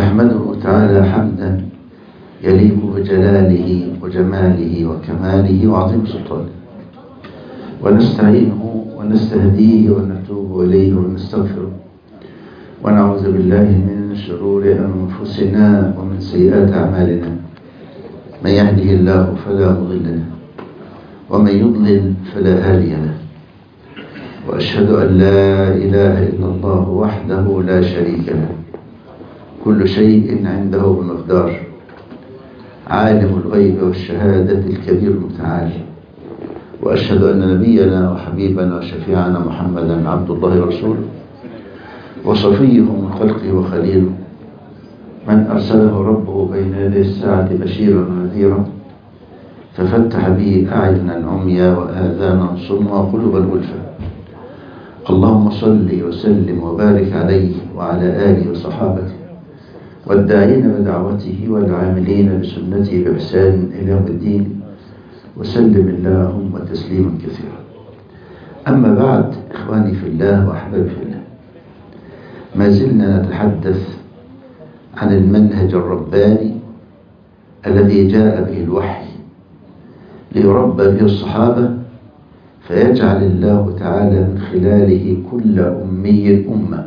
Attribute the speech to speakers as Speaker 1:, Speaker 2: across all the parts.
Speaker 1: نحمده تعالى حمدا يليق بجلاله وجماله وكماله وعظيم سلطانه ونستعينه ونستهديه ونتوب إليه ونستغفره ونعوذ بالله من شرور أنفسنا ومن سيئات أعمالنا من يهده الله فلا مضل له ومن يضلل فلا هادي له وأشهد أن لا إله إلا الله وحده لا شريك له كل شيء عنده بمقدار عالم الغيب والشهادة الكبير المتعال وأشهد أن نبينا وحبيبنا وشفيعنا محمدا عبد الله ورسوله وصفيه من خلقه وخليله من أرسله ربه بين يدي الساعة بشيرا ونذيرا ففتح به أعينا عميا وآذانا صما وقلوبا غلفا اللهم صل وسلم وبارك عليه وعلى آله وصحابته والداعين بدعوته والعاملين بسنته بإحسان إلى يوم الدين وسلم اللهم تسليما كثيرا أما بعد إخواني في الله وأحبابي في الله ما زلنا نتحدث عن المنهج الرباني الذي جاء به الوحي ليربى به الصحابة فيجعل الله تعالى من خلاله كل أمي أمة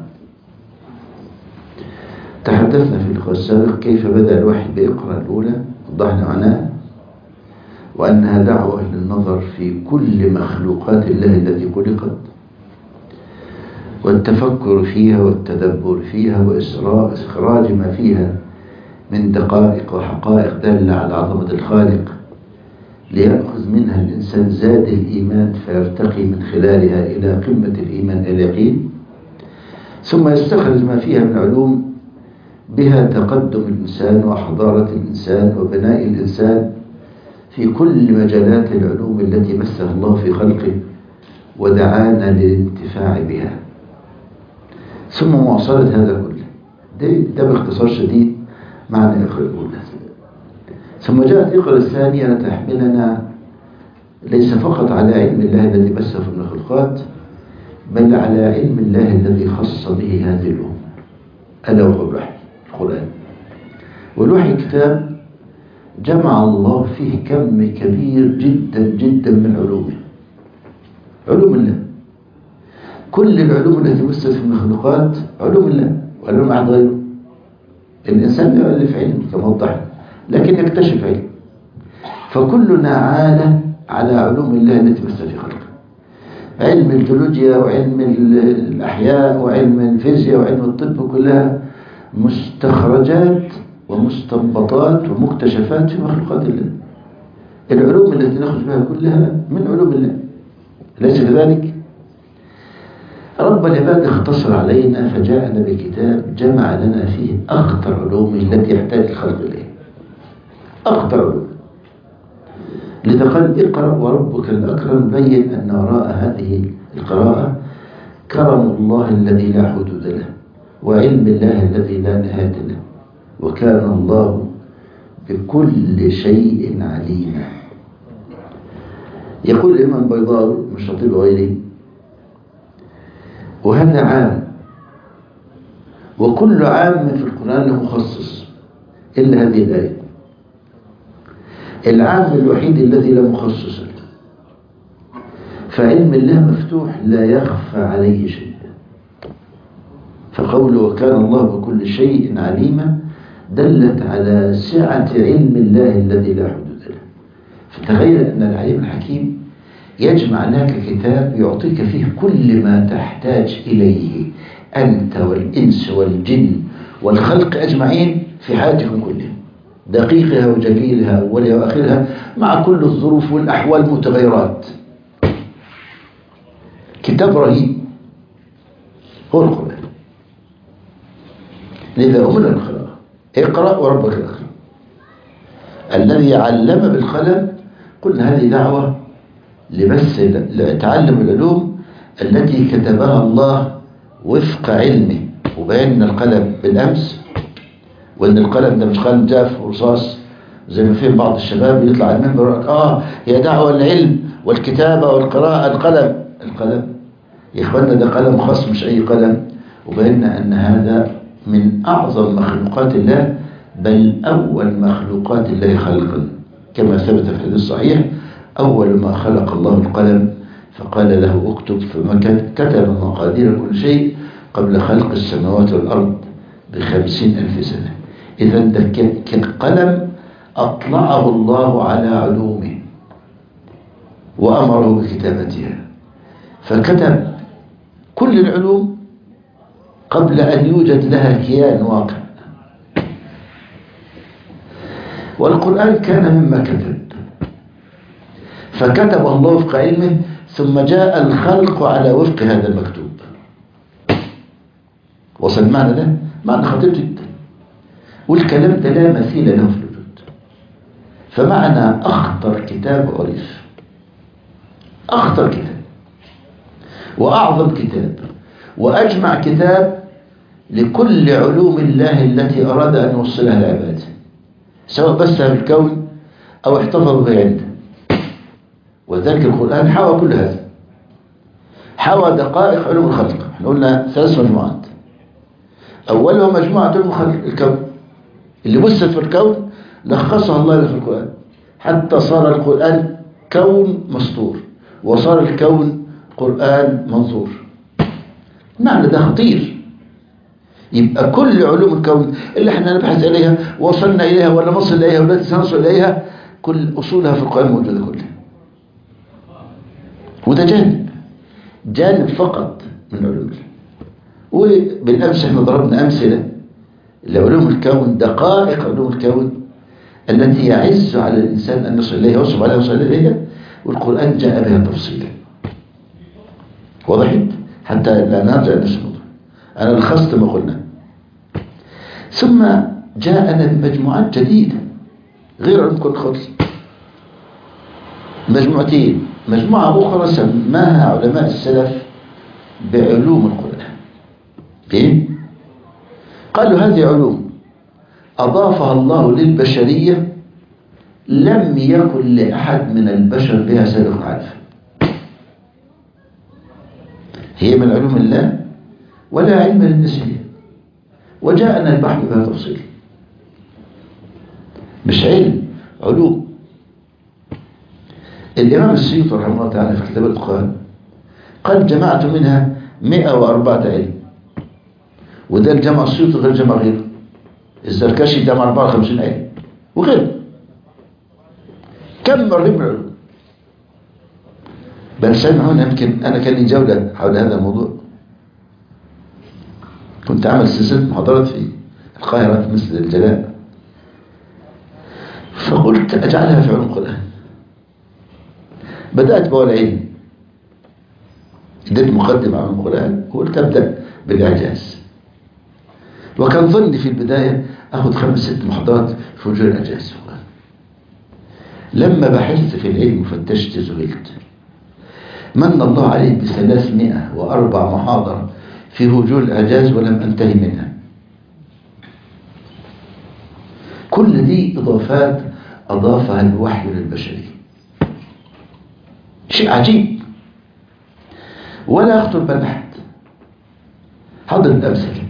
Speaker 1: تحدثنا في اللقاء السابق كيف بدأ الوحي بإقرأ الأولى وضحنا معناها وأنها دعوة للنظر في كل مخلوقات الله التي خلقت والتفكر فيها والتدبر فيها وإخراج ما فيها من دقائق وحقائق دالة على عظمة الخالق ليأخذ منها الإنسان زاد الإيمان فيرتقي من خلالها إلى قمة الإيمان اليقين ثم يستخرج ما فيها من علوم بها تقدم الإنسان وحضارة الإنسان وبناء الإنسان في كل مجالات العلوم التي مثها الله في خلقه ودعانا للانتفاع بها ثم مواصلة هذا كله ده, ده باختصار شديد معنى إقرأ الأولى ثم جاءت إقرأ الثانية لتحملنا ليس فقط على علم الله الذي بث في المخلوقات بل على علم الله الذي خص به هذه الأمة ألا وهو الوحي القرآن والوحي كتاب جمع الله فيه كم كبير جدا جدا من علومه علوم الله كل العلوم التي بثت في المخلوقات علوم الله وعلوم أحد غيره الإنسان يؤلف علم كما وضحنا لكن يكتشف علم فكلنا عالة على علوم الله التي بث في خلقه علم الجيولوجيا وعلم الأحياء وعلم الفيزياء وعلم الطب كلها مستخرجات ومستنبطات ومكتشفات في مخلوقات الله العلوم التي نخرج بها كلها من علوم الله ليس كذلك رب العباد اختصر علينا فجاءنا بكتاب جمع لنا فيه أخطر علوم التي يحتاج الخلق إليها أخطر علوم لتقل اقرأ وربك الأكرم بين أن وراء هذه القراءة كرم الله الذي لا حدود له وعلم الله الذي لا نهاية له وكان الله بكل شيء عليما يقول الإمام بيضاوي مش خطيب غيره وهذا عام وكل عام في القرآن له مخصص إلا هذه الآية العام الوحيد الذي لا مخصص له فعلم الله مفتوح لا يخفى عليه شيء فقوله وكان الله بكل شيء عليما دلت على سعة علم الله الذي لا حدود له فتخيل أن العليم الحكيم يجمع لك كتاب يعطيك فيه كل ما تحتاج إليه أنت والإنس والجن والخلق أجمعين في حياتكم كلهم دقيقها وجليلها أولها وآخرها مع كل الظروف والأحوال المتغيرات كتاب رهيب هو القرآن لذا أمنا القراءة اقرأ وربك الأكرم الذي علم بالقلم قلنا هذه دعوة لبس لتعلم العلوم التي كتبها الله وفق علمه وبين القلم بالأمس وان القلم ده مش قلم جاف ورصاص زي ما فيه بعض الشباب يطلع على المنبر ويقول اه هي دعوة العلم والكتابة والقراءة القلم القلم يا اخوانا ده قلم خاص مش اي قلم وبينا ان هذا من أعظم مخلوقات الله بل أول مخلوقات الله خلقا كما ثبت في الحديث الصحيح أول ما خلق الله القلم فقال له اكتب فما كتب مقادير كل شيء قبل خلق السماوات والأرض بخمسين ألف سنة إذا ده كالقلم أطلعه الله على علومه وأمره بكتابتها فكتب كل العلوم قبل أن يوجد لها كيان واقع والقرآن كان مما كتب فكتب الله وفق علمه ثم جاء الخلق على وفق هذا المكتوب وصل المعنى ده معنى خطير جدا والكلام ده لا مثيل له في الوجود فمعنى أخطر كتاب عرف أخطر كتاب وأعظم كتاب وأجمع كتاب لكل علوم الله التي أراد أن يوصلها لعباده سواء بثها في الكون أو احتفظ بها عنده وذلك القرآن حوى كل هذا حوى دقائق علوم الخلق احنا قلنا ثلاث مجموعات أولها مجموعة علوم الخلق الكون اللي بثت في الكون لخصها الله في القرآن حتى صار القرآن كون مسطور وصار الكون قرآن منظور معنى ده خطير يبقى كل علوم الكون اللي احنا نبحث إليها وصلنا إليها ولا نصل إليها ولا سنصل إليها كل أصولها في القرآن موجودة كلها وده جانب جانب فقط من علوم الله وبالأمس احنا ضربنا أمثلة لعلوم الكون دقائق علوم الكون التي يعز على الإنسان أن يصل إليها ويصب عليها ويصل إليها والقرآن جاء بها تفصيلا وضحت حتى لا نرجع لنفس الموضوع أنا لخصت ما قلنا ثم جاءنا بمجموعات جديدة غير علوم كل خلص مجموعتين مجموعة أخرى سماها علماء السلف بعلوم القرآن فين؟ قالوا هذه علوم أضافها الله للبشرية لم يكن لأحد من البشر بها سابق عارف هي من علوم الله ولا علم للنسبية وجاءنا البحث بها تفصيل مش علم علوم الإمام السيوطي رحمه الله تعالى في كتاب القرآن قال جمعت منها 104 علم وده الجمع السيوطي غير جمع غيره الزركشي جمع 54 علم وغيره كم مرة من العلوم بل سامعون يمكن أنا كان لي جولة حول هذا الموضوع كنت أعمل سلسلة محاضرات في القاهرة في مسجد الجلاء فقلت أجعلها في علوم القرآن بدأت بأول علم اديت مقدمة عن القرآن وقلت أبدأ بالإعجاز وكان ظني في البداية أخذ خمس ست محاضرات في وجوه الإعجاز لما بحثت في العلم وفتشت زهلت من الله عليه بثلاثمائة وأربع محاضر في وجوه الإعجاز ولم أنتهي منها كل دي إضافات أضافها الوحي للبشرية شيء عجيب ولا يخطر بال أحد حضر الأمثلة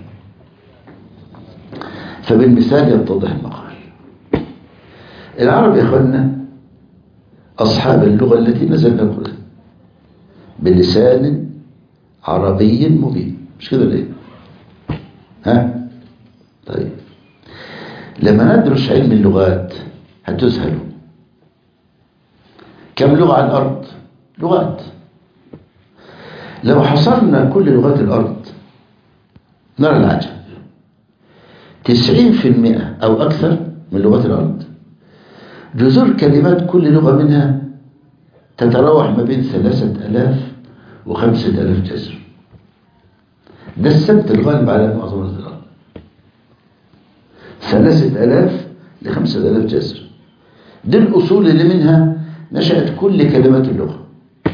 Speaker 1: فبالمثال يتضح المقال العرب يا اخوانا أصحاب اللغة التي نزل بها القرآن بلسان عربي مبين مش كده ليه ها طيب لما ندرس علم اللغات هتذهلوا كم لغة على الأرض لغات لو حصرنا كل لغات الأرض نرى العجب تسعين في المئة أو أكثر من لغات الأرض جذور كلمات كل لغة منها تتراوح ما بين ثلاثة ألاف وخمسة ألاف جذر ده السبت الغالب على معظم لغات الأرض ثلاثة ألاف لخمسة ألاف جذر دي الأصول اللي منها نشأت كل كلمات اللغة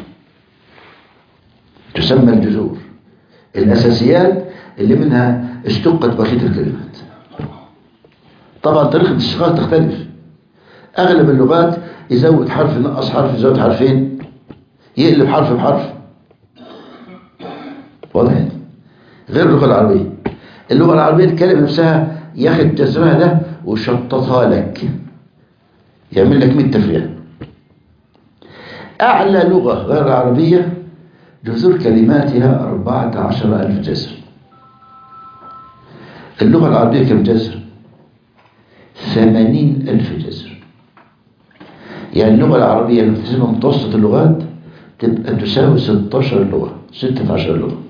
Speaker 1: تسمى الجذور الأساسيات اللي منها اشتقت بقية الكلمات طبعا طريقة الاشتقاق تختلف أغلب اللغات يزود حرف ينقص حرف يزود حرفين يقلب حرف بحرف واضح غير اللغة العربية اللغة العربية الكلمة نفسها ياخد جذرها ده ويشططها لك يعمل لك 100 تفريع أعلى لغة غير العربية جذور كلماتها 14000 جذر اللغة العربية كم جذر؟ 80000 جذر يعني اللغة العربية لما تحسبها متوسط اللغات تبقى تساوي 16 لغة 16 لغة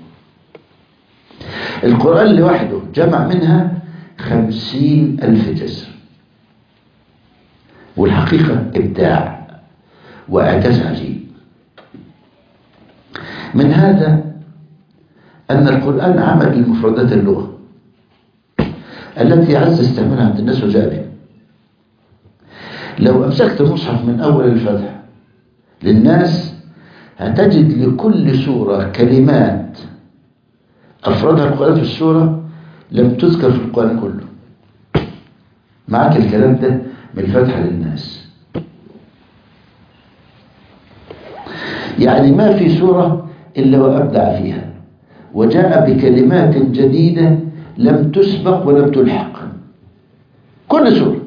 Speaker 1: القرآن لوحده جمع منها خمسين ألف جذر والحقيقة إبداع وإعجاز عجيب من هذا أن القرآن عمل لمفردات اللغة التي عز استعمالها عند الناس وجاء بها لو أمسكت المصحف من أول الفتح للناس هتجد لكل سورة كلمات أفردها القرآن في السورة لم تذكر في القرآن كله معك الكلام ده من الفتحة للناس يعني ما في سورة إلا وأبدع فيها وجاء بكلمات جديدة لم تسبق ولم تلحق كل سورة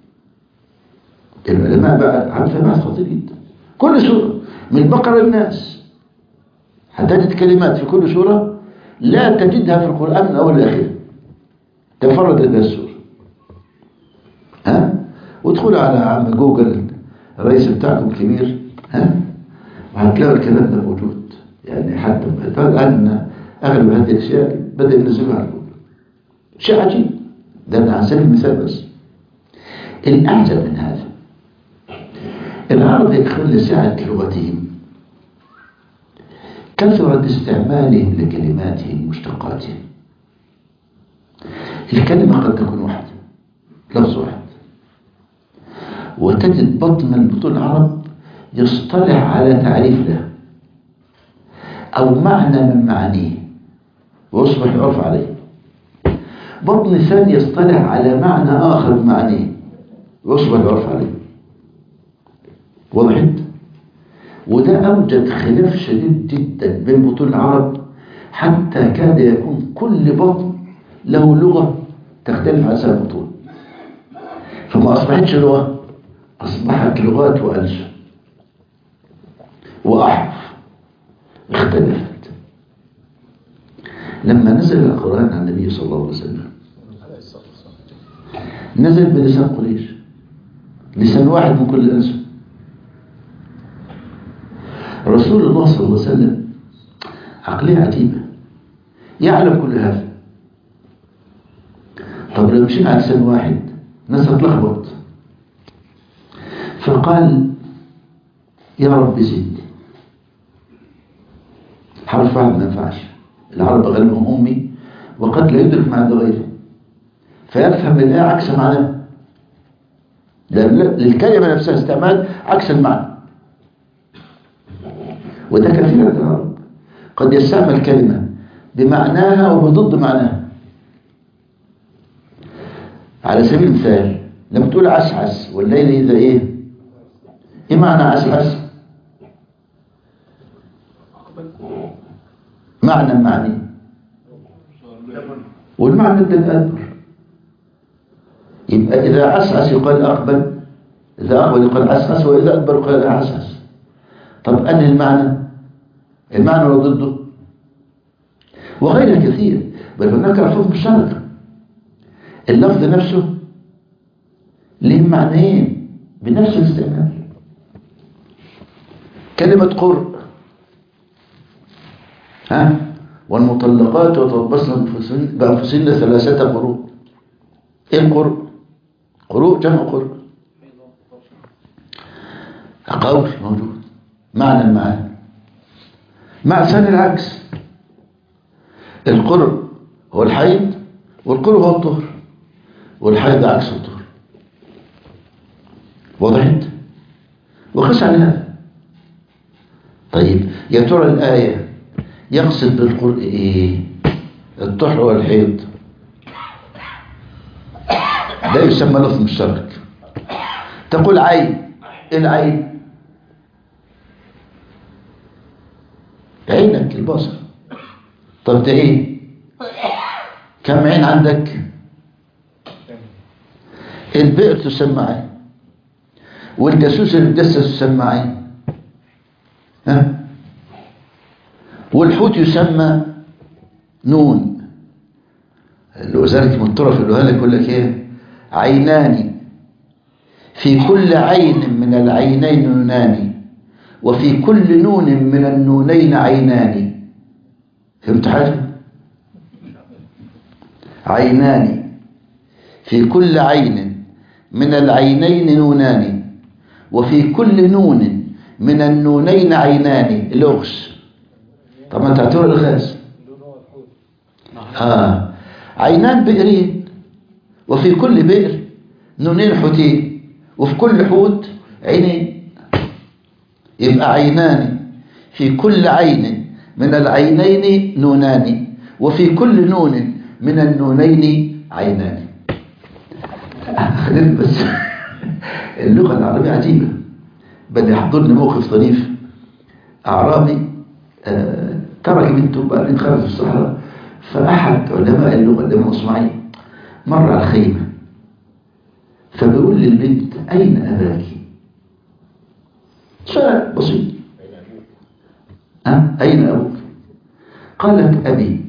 Speaker 1: العلماء بقى عارفة بقى خطير جدا كل سورة من البقرة للناس هتجد كلمات في كل سورة لا تجدها في القرآن من أول لآخر تفردت بها السورة ها وادخل على عم جوجل الرئيس بتاعكم الكبير ها وهتلاقوا الكلام ده موجود يعني حتى الآن أغلب هذه الأشياء بدأ ينزلها على جوجل شيء عجيب ده أنا على سبيل المثال بس الأعجب من هذا العرب يدخل لسعة لغتهم كثرة استعمالهم لكلماتهم ومشتقاتهم الكلمة قد تكون واحدة لفظ واحد وتجد بطن من بطون العرب يصطلح على تعريف له أو معنى من معانيه ويصبح يعرف عليه بطن ثاني يصطلح على معنى آخر من معانيه ويصبح يعرف عليه وضحت وده أوجد خلاف شديد جدا بين بطون العرب حتى كاد يكون كل بطن له لغة تختلف عن سائر البطون فما أصبحتش لغة أصبحت لغات وألسن وأحرف اختلفت لما نزل القرآن عن النبي صلى الله عليه وسلم نزل بلسان قريش لسان واحد من كل أنسب رسول الله صلى الله عليه وسلم عقلية عجيبة يعلم كل هذا طب لو مشينا على لسان واحد الناس هتلخبط فقال يا رب زدني حرف واحد ما ينفعش العرب غالبهم أمي وقد لا يدرك معنى غيره فيفهم الآية عكس معناه للكلمة نفسها استعمال عكس المعنى وده كثير عند العرب قد يستعمل كلمة بمعناها وبضد معناها على سبيل المثال لما تقول عسعس والليل إذا إيه إيه معنى عسعس معنى معني والمعنى ده الأدبر يبقى إذا عسعس يقال أقبل إذا أقبل يقال عسعس وإذا أدبر يقال عسعس طب أنهي المعنى المعنى لو ضده وغيرها كثير بل هناك ألفاظ مشتركة اللفظ نفسه له معنيين بنفس الاستعمال كلمة قرء ها والمطلقات يتربصن بأنفسهن ثلاثة قروء ايه القرء قروء جمع قرء قول موجود معنى المعاني مع ثاني العكس القرء هو الحيض والقرء هو الطهر والحيض عكس الطهر وضحت وقس على هذا طيب يا ترى الآية يقصد بالقرء ايه الطهر والحيض ده يسمى لفظ مشترك تقول عين ايه العين عينك البصر طب ده ايه كم عين عندك البئر تسمى عين والجاسوس اللي بتجسس تسمى عين ها والحوت يسمى نون وذلك من الطرف اللي قال لك يقول لك ايه عينان في كل عين من العينين نونان وفي كل نون من النونين عينان فهمت حاجه عينان في كل عين من العينين نونان وفي كل نون من النونين عينان الأغس طب ما انت اعتبر الغاز آه. عينان بئرين وفي كل بئر نونين حوتين وفي كل حوت عينين يبقى عينان في كل عين من العينين نونان وفي كل نون من النونين عينان خلينا بس اللغة العربية عجيبة بل يحضرني موقف طريف أعرابي آه ترك بنته بعدين خرج في الصحراء فأحد علماء اللغة الإمام إسماعيل مر على الخيمة فبيقول للبنت أين أباك؟ سؤال بسيط أه؟ أين أبوك؟ قالت أبي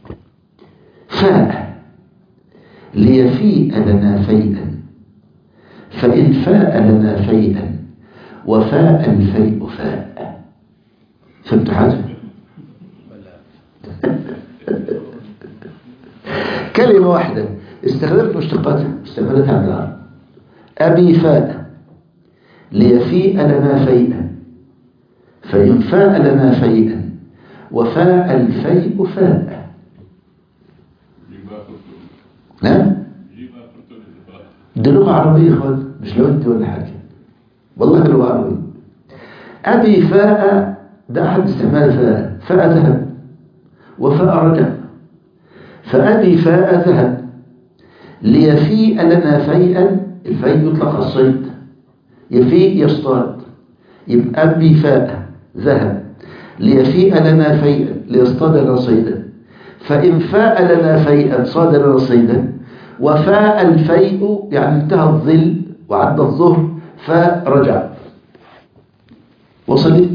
Speaker 1: فاء ليفيء لنا فيئا فإن فاء لنا فيئا وفاء الفيء فاء فهمت حاجة؟ كلمة واحدة استخدمت مشتقاتها استعملتها عن العرب أبي فاء ليفيء لنا فيئا فإن فاء لنا فيئا وفاء الفيء فاء نعم دي لغة عربية خالص مش لو انت ولا حاجة والله لغة عربية أبي فاء ده أحد استعمال فاء فاء ذهب وفاء رجع فأبي فاء ذهب ليفيء لنا فيئا الفيء يطلق على الصيد يفيء يصطاد يبقى أبي فاء ذهب ليفيء لنا فيئا ليصطاد لنا صيدا فإن فاء لنا فيئا صاد لنا صيدا وفاء الفيء يعني انتهى الظل وعد الظهر فرجع وصلت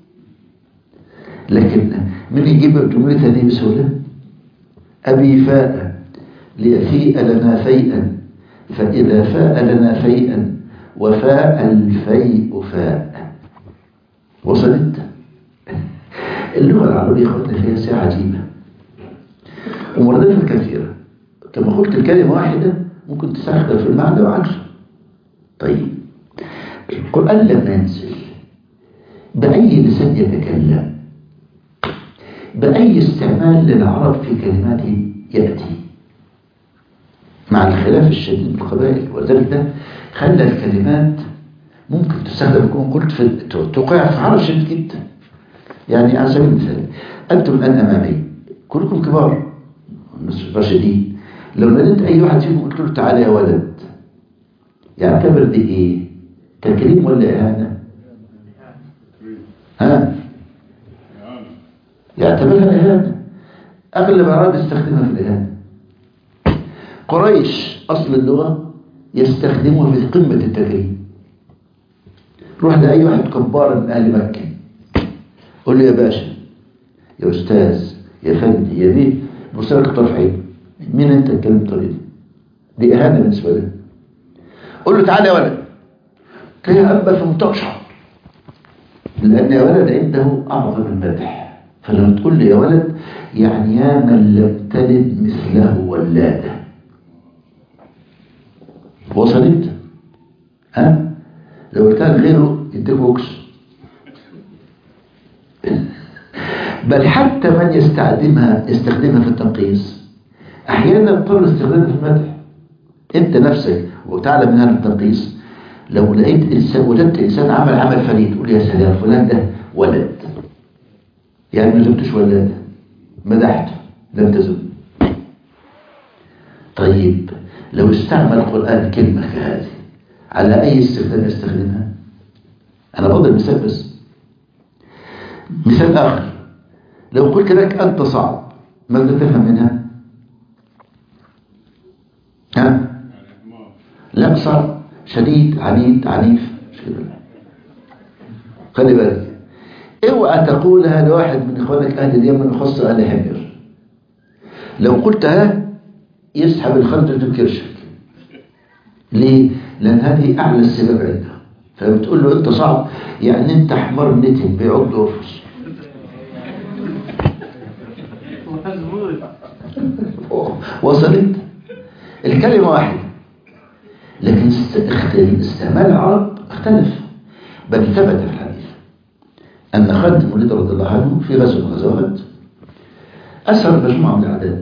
Speaker 1: لكن من يجيب جملتها دي بسهولة أبي فاء ليفيء لنا فيئا فإذا فاء لنا فيئا وفاء الفيء فاء وصلت اللغة العربية خدنا فيها ساعة عجيبة ومرداتها كثيرة كما قلت الكلمة واحدة ممكن تستخدم في المعنى وعكسه طيب القرآن لما ينزل بأي لسان يتكلم بأي استعمال للعرب في كلماته يأتي مع الخلاف الشديد بالقبائل ولذلك ده خلى الكلمات ممكن تستخدم كما قلت في توقع في عرب شديد جدا يعني على سبيل المثال أنتم الآن أمامي كلكم كبار راشدين لو ناديت أي واحد فيكم قلت له تعالى يا ولد يعتبر دي إيه؟ تكريم ولا إهانة؟ ها؟ يعتبرها إهانة أغلب العرب يستخدمها في الإهانة قريش أصل اللغة يستخدمها في قمة التكريم روح لأي واحد كبار من أهل مكة قول له يا باشا يا أستاذ يا فندي يا بيه بصيرك طرف عين مين أنت تتكلم بالطريقة دي؟ دي إهانة بالنسبة له قول له تعالى يا ولد تلاقيها أبا في منطقة شعر لأن يا ولد عنده أعظم المدح فلما تقول لي يا ولد يعني يا من لم تلد مثله ولادة وصلت ها لو كان غيره يديك بوكس بل حتى من يستخدمها يستخدمها في التنقيص احيانا يضطر استخدامها في المدح انت نفسك وتعلم من هذا التنقيص لو لقيت انسان وجدت انسان عمل عمل فريد تقول يا سلام فلان ده ولد يعني ما جبتش ولاد مدحته لم تزل طيب لو استعمل القرآن كلمة كهذه على أي استخدام يستخدمها أنا بضرب مثال بس مثال آخر لو قلت لك أنت صعب ماذا تفهم منها صعب شديد عنيد عنيف مش كده خلي بالك اوعى تقولها لواحد من اخوانك اهل اليمن وخاصه اهل حمير لو قلتها يسحب الخنجر في كرشك ليه؟ لان هذه اعلى السباب عنده فبتقول له انت صعب يعني انت حمار نتن بيعض ويرفص وصلت الكلمة واحدة لكن استعمال العرب اختلف بل ثبت في الحديث أن خالد بن الوليد رضي الله عنه في غزوة من الغزوات أسر مجموعة من الأعداء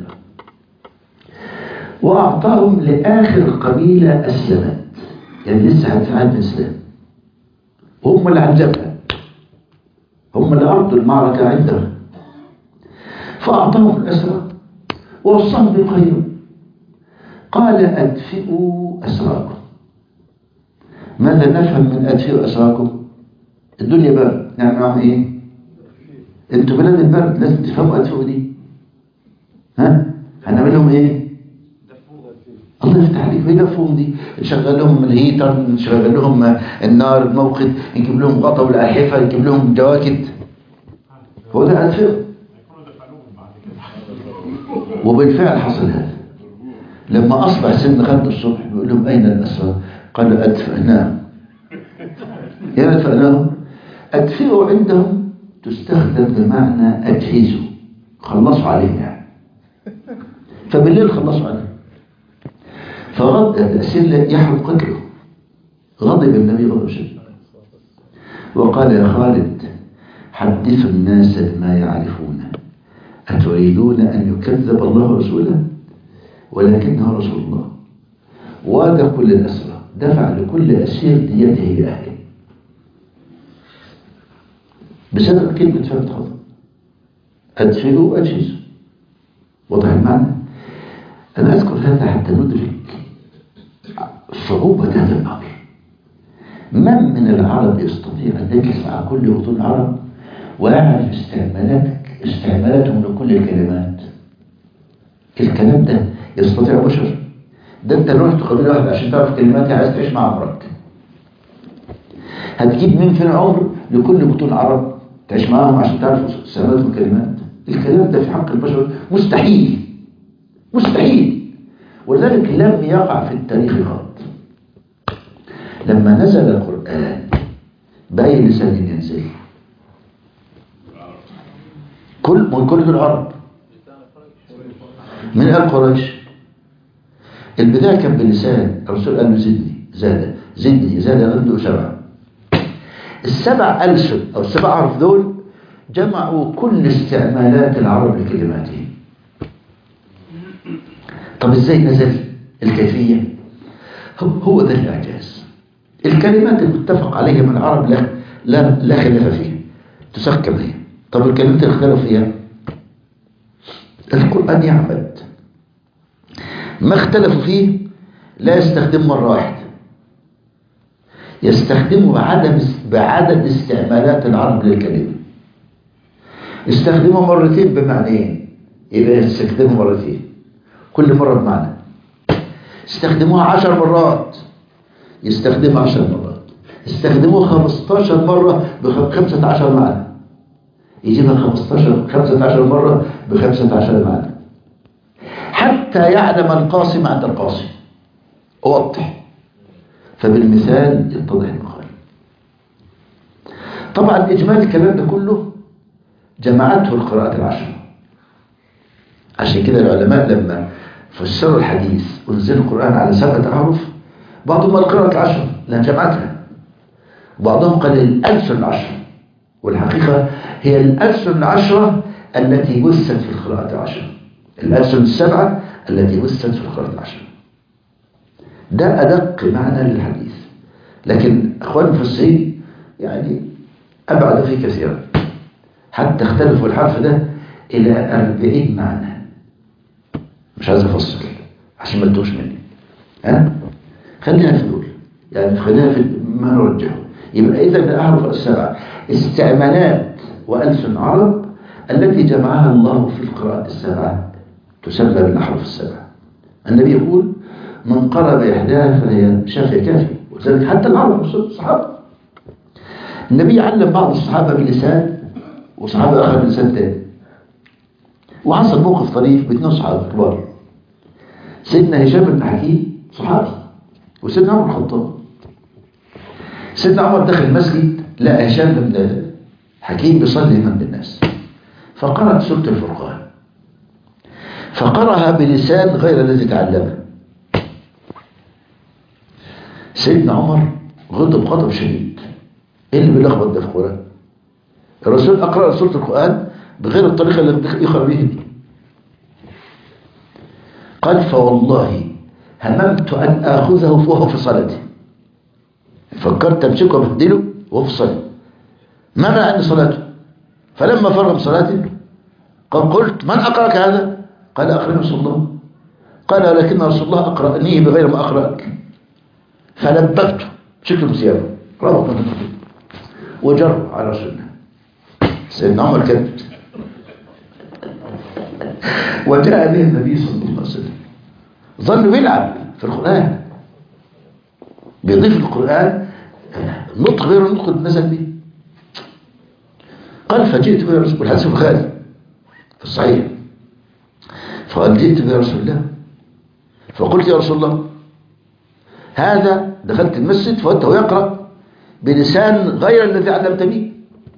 Speaker 1: وأعطاهم لآخر قبيلة أسلمت يعني لسه في عهد الإسلام هم اللي على الجبهة هم اللي أرضوا المعركة عندهم فأعطاهم الأسرى ووصاهم بالخير قال أدفئوا أسراكم ماذا نفهم من أدفئوا أسراكم الدنيا برد نعمل معهم إيه انتوا بلاد البرد لازم تفهموا أدفئوا دي ها هنعمل لهم إيه الله يفتح عليك ايه مفهوم دي نشغل لهم الهيتر نشغل لهم النار الموقد نجيب لهم غطا والاحفه نجيب لهم جواكت هو ده أدفئوا وبالفعل حصل هذا لما أصبح سن خد الصبح بيقول لهم أين الأسرى قال أدفأناهم يعني أدفأناهم أدفئوا عندهم تستخدم بمعنى أجهزوا خلصوا عليهم يعني فبالليل خلصوا عليهم فغض الأسئلة يحرم قتله غضب النبي غضب شديد وقال يا خالد حدثوا الناس بما يعرفونه أتريدون أن يكذب الله ورسوله ولكنه رسول الله وادى كل الأسرى دفع لكل أسير ديته لأهله بسبب كلمة فهمت خطأ أدفئوا أجهزوا واضح المعنى أنا أذكر هذا حتى ندرك صعوبة هذا الأمر من من العرب يستطيع أن يجلس مع كل وطن عرب ويعرف استعمالات استعمالاتهم لكل الكلمات الكلام ده يستطيع بشر ده انت رحت قبيله واحده عشان تعرف كلمات عايز تعيش مع عمرك هتجيب مين في العمر لكل بطون عرب تعيش معاهم عشان تعرف استعمالاتهم الكلمات الكلام ده في حق البشر مستحيل مستحيل ولذلك لم يقع في التاريخ قط لما نزل القرآن بأي لسان ينزل كل من كل العرب من آل قريش البداية كان بلسان الرسول قال له زدني زاد زدني زاد عنده سبعة السبع ألسن أو السبع حرف دول جمعوا كل استعمالات العرب لكلماتهم طب ازاي نزل الكيفية هو ده الإعجاز الكلمات المتفق عليها من العرب لا لا, لا خلاف فيها تسكن هي طب الكلمات اللي اختلفوا فيها القرآن يعمد ما اختلفوا فيه لا يستخدم مرة واحدة يستخدمه بعدم بعدد استعمالات العرب للكلمة استخدمه مرتين بمعنيين يبقى يستخدمه مرتين كل مرة بمعنى استخدموها عشر مرات يستخدمها عشر مرات استخدموها خمستاشر مرة بخمسة عشر معنى يجيبها خمستاشر خمسة عشر مرة بخمسة عشر معنى حتى يعلم القاسم عند القاسم أوضح فبالمثال يتضح المقال طبعا إجمال الكلام ده كله جمعته القراءات العشر عشان كده العلماء لما فسروا الحديث ونزلوا القرآن على سبعة أحرف بعضهم القراءة العشر لأن جمعتها بعضهم قال الألسن العشر والحقيقة هي الألسن العشرة التي بثت في القراءة العشر الألسن السبعة التي بثت في القراءة العشر ده أدق معنى للحديث لكن أخوان المفسرين يعني أبعد فيه كثيرا حتى اختلفوا الحرف ده إلى أربعين معنى مش عايز أفصل عشان ما تدوش مني ها خلينا في دول يعني خلينا في ما نرجحه يبقى إذا الأحرف السبعة استعمالات وألسن عرب التي جمعها الله في القراءة السبعة تسمى بالأحرف السبعة النبي يقول من قرأ بإحداها فهي شافية كافية وذلك حتى العرب الصحابة النبي علم بعض الصحابة بلسان وصحابة آخر بلسان تاني وحصل موقف طريف باثنين صحابة كبار سيدنا هشام بن حكيم صحابي وسيدنا عمر الخطاب سيدنا عمر دخل المسجد لقى هشام بن حكيم بيصلي امام بالناس فقرأ سورة الفرقان فقرأها بلسان غير الذي تعلمه سيدنا عمر غضب غضب شديد ايه اللي بيلخبط ده في القرآن الرسول أقرأ سورة القرآن بغير الطريقة التي يقرأ به قال فوالله هممت أن آخذه وهو في صلاتي فكرت أمسكه وأبهدله وهو في الصلاة ما منع عني صلاته فلما فرغ من صلاته قال قلت من أقرأك هذا قال أقرأ رسول الله قال لكن رسول الله أقرأنيه بغير ما أقرأك فلببته شكل مسيابه ربط من وجر على رسول الله سيدنا عمر كذب وجاء به النبي صلى الله عليه وسلم ظل بيلعب في القرآن بيضيف القرآن نطق غير النطق اللي نزل به قال فجئت به رسول الحديث البخاري في الصحيح فقال جئت به رسول الله فقلت يا رسول الله هذا دخلت المسجد فوجدته يقرأ بلسان غير الذي علمت به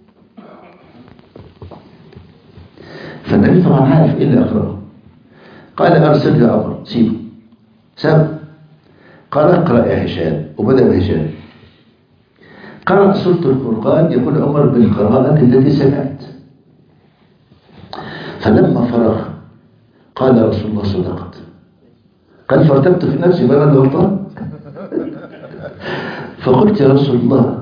Speaker 1: فالنبي طبعا عارف ايه اللي اقراه قال ارسل يا عمر سيبه ساب قال اقرا يا هشام وبدا بهشام قرأ سورة الفرقان يقول عمر بالقراءة التي سمعت فلما فرغ قال رسول الله صدقت قال فارتبت في نفسي ما انا غلطان فقلت يا رسول الله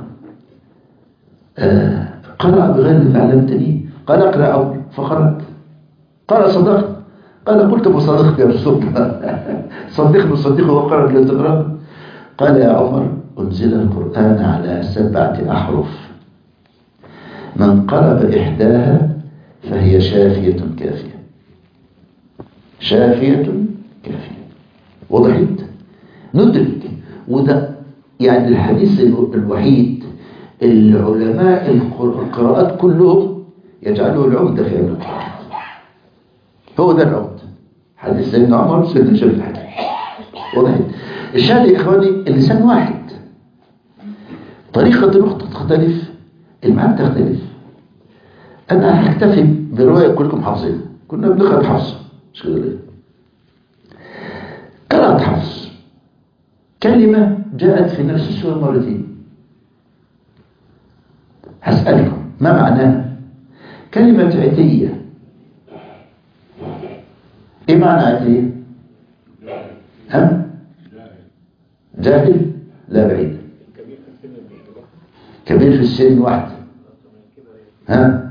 Speaker 1: آه قرأ بغير الذي علمتني قال اقرأ أول فقرأت قال صدقت قال قلت بصدقت يا رسول الله صدقني وصدقه وقرأت لا تقرأ قال يا عمر أنزل القرآن على سبعة أحرف من قرأ بإحداها فهي شافية كافية شافية كافية وضحت ندرك وده يعني الحديث الوحيد العلماء القراءات كلهم يجعله العمدة في علم القراءات هو ده العمدة حديث سيدنا عمر سيدنا شاف الحديث وضحت الشاهد يا إخواني اللسان واحد طريقة النقطة تختلف المعاني تختلف أنا هكتفي برواية كلكم حافظين كنا بنقرأ حفص مش كده ليه قرأت حفص كلمة جاءت في نفس السورة مرتين هسألكم ما معناها كلمة عتية ايه معنى عتية ها جاهل لا بعيد كبير في السن واحد ها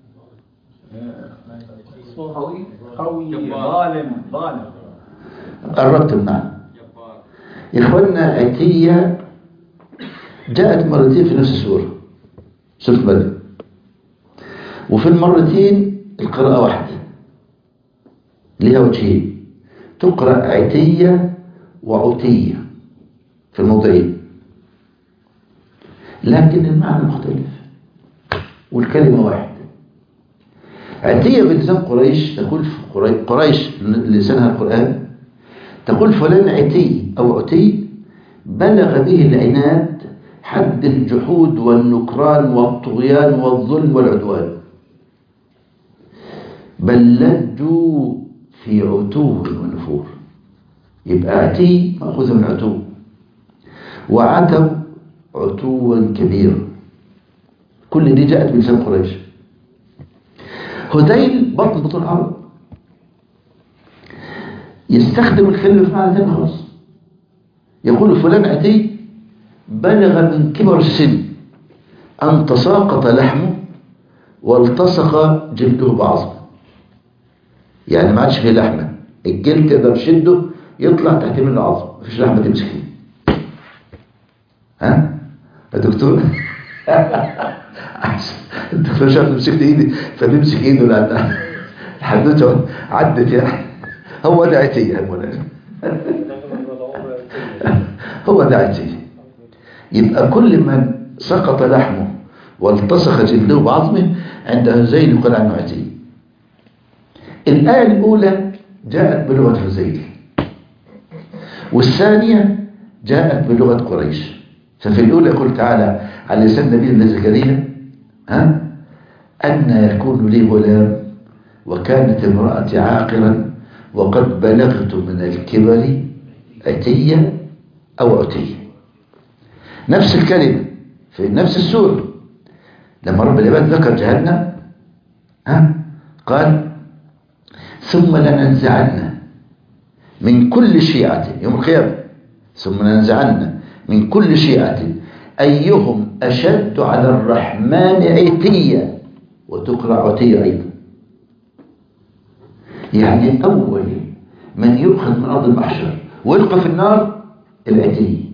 Speaker 2: قوي قوي ظالم ظالم
Speaker 1: قربت المعنى يا اخوانا عتية جاءت مرتين في نفس السورة سورة بدر وفي المرتين القراءة واحدة لها وجهين تقرأ عتية وعتية في الموضعين لكن المعنى مختلف والكلمة واحدة عتية بلسان قريش تقول في قري- قريش لسانها القرآن تقول فلان عتي أو عتي بلغ به العناد حد الجحود والنكران والطغيان والظلم والعدوان بل لجوا في عتو ونفور يبقى عتي مأخوذ من عتو وعتوا عتوا كبيرا كل دي جاءت بلسان قريش هذيل بطن بطن العرب يستخدم الكلمة في معنى ثاني خالص يقول فلان عتي بلغ من كبر السن أن تساقط لحمه والتصق جلده بعظمه يعني ما عادش فيه لحمة الجلد تقدر تشده يطلع تحت منه عظم مفيش لحمة تمسك فيه ها يا دكتور أحسن. الدكتور شاف مسكت ايدي فبيمسك ايده لان الحدوته عدت يعني هو ده عتيه يا مولانا هو ده عتيه يبقى كل من سقط لحمه والتصق جلده بعظمه عند هزيل يقال عنه عتيه الآية الأولى جاءت بلغة هزيل والثانية جاءت بلغة قريش ففي الأولى يقول تعالى على لسان نبي الله زكريا ها أن يكون لي غلام وكانت امرأتي عاقرا وقد بلغت من الكبر عتية أو عتية نفس الكلمة في نفس السورة لما رب العباد ذكر جهنم ها قال ثم لننزعن من كل شيعة يوم القيامة ثم لننزعن من كل شيعة أيهم أشد على الرحمن عتية وتقرأ عتية أيضا يعني أول من يؤخذ من أرض المحشر ويلقى في النار العتية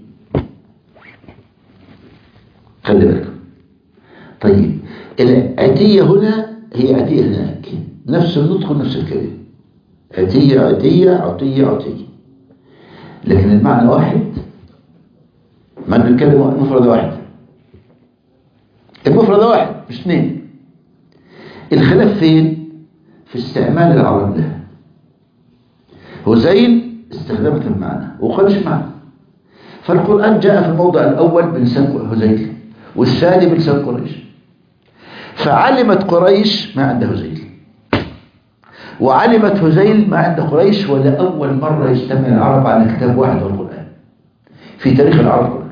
Speaker 1: خلي بالكم طيب العتية هنا هي عتية هناك نفس النطق ونفس الكلمة عتية عتية عتية عتية لكن المعنى واحد معنى الكلمة مفردة واحدة المفردة واحد مش اثنين الخلاف فين في استعمال العرب لها هزيل استخدمت المعنى وقالش معنى فالقرآن جاء في الموضع الأول بلسان هزيل والثاني بلسان قريش فعلمت قريش ما عند هزيل وعلمت هزيل ما عند قريش ولأول مرة يجتمع العرب على كتاب واحد والقرآن في تاريخ العرب كله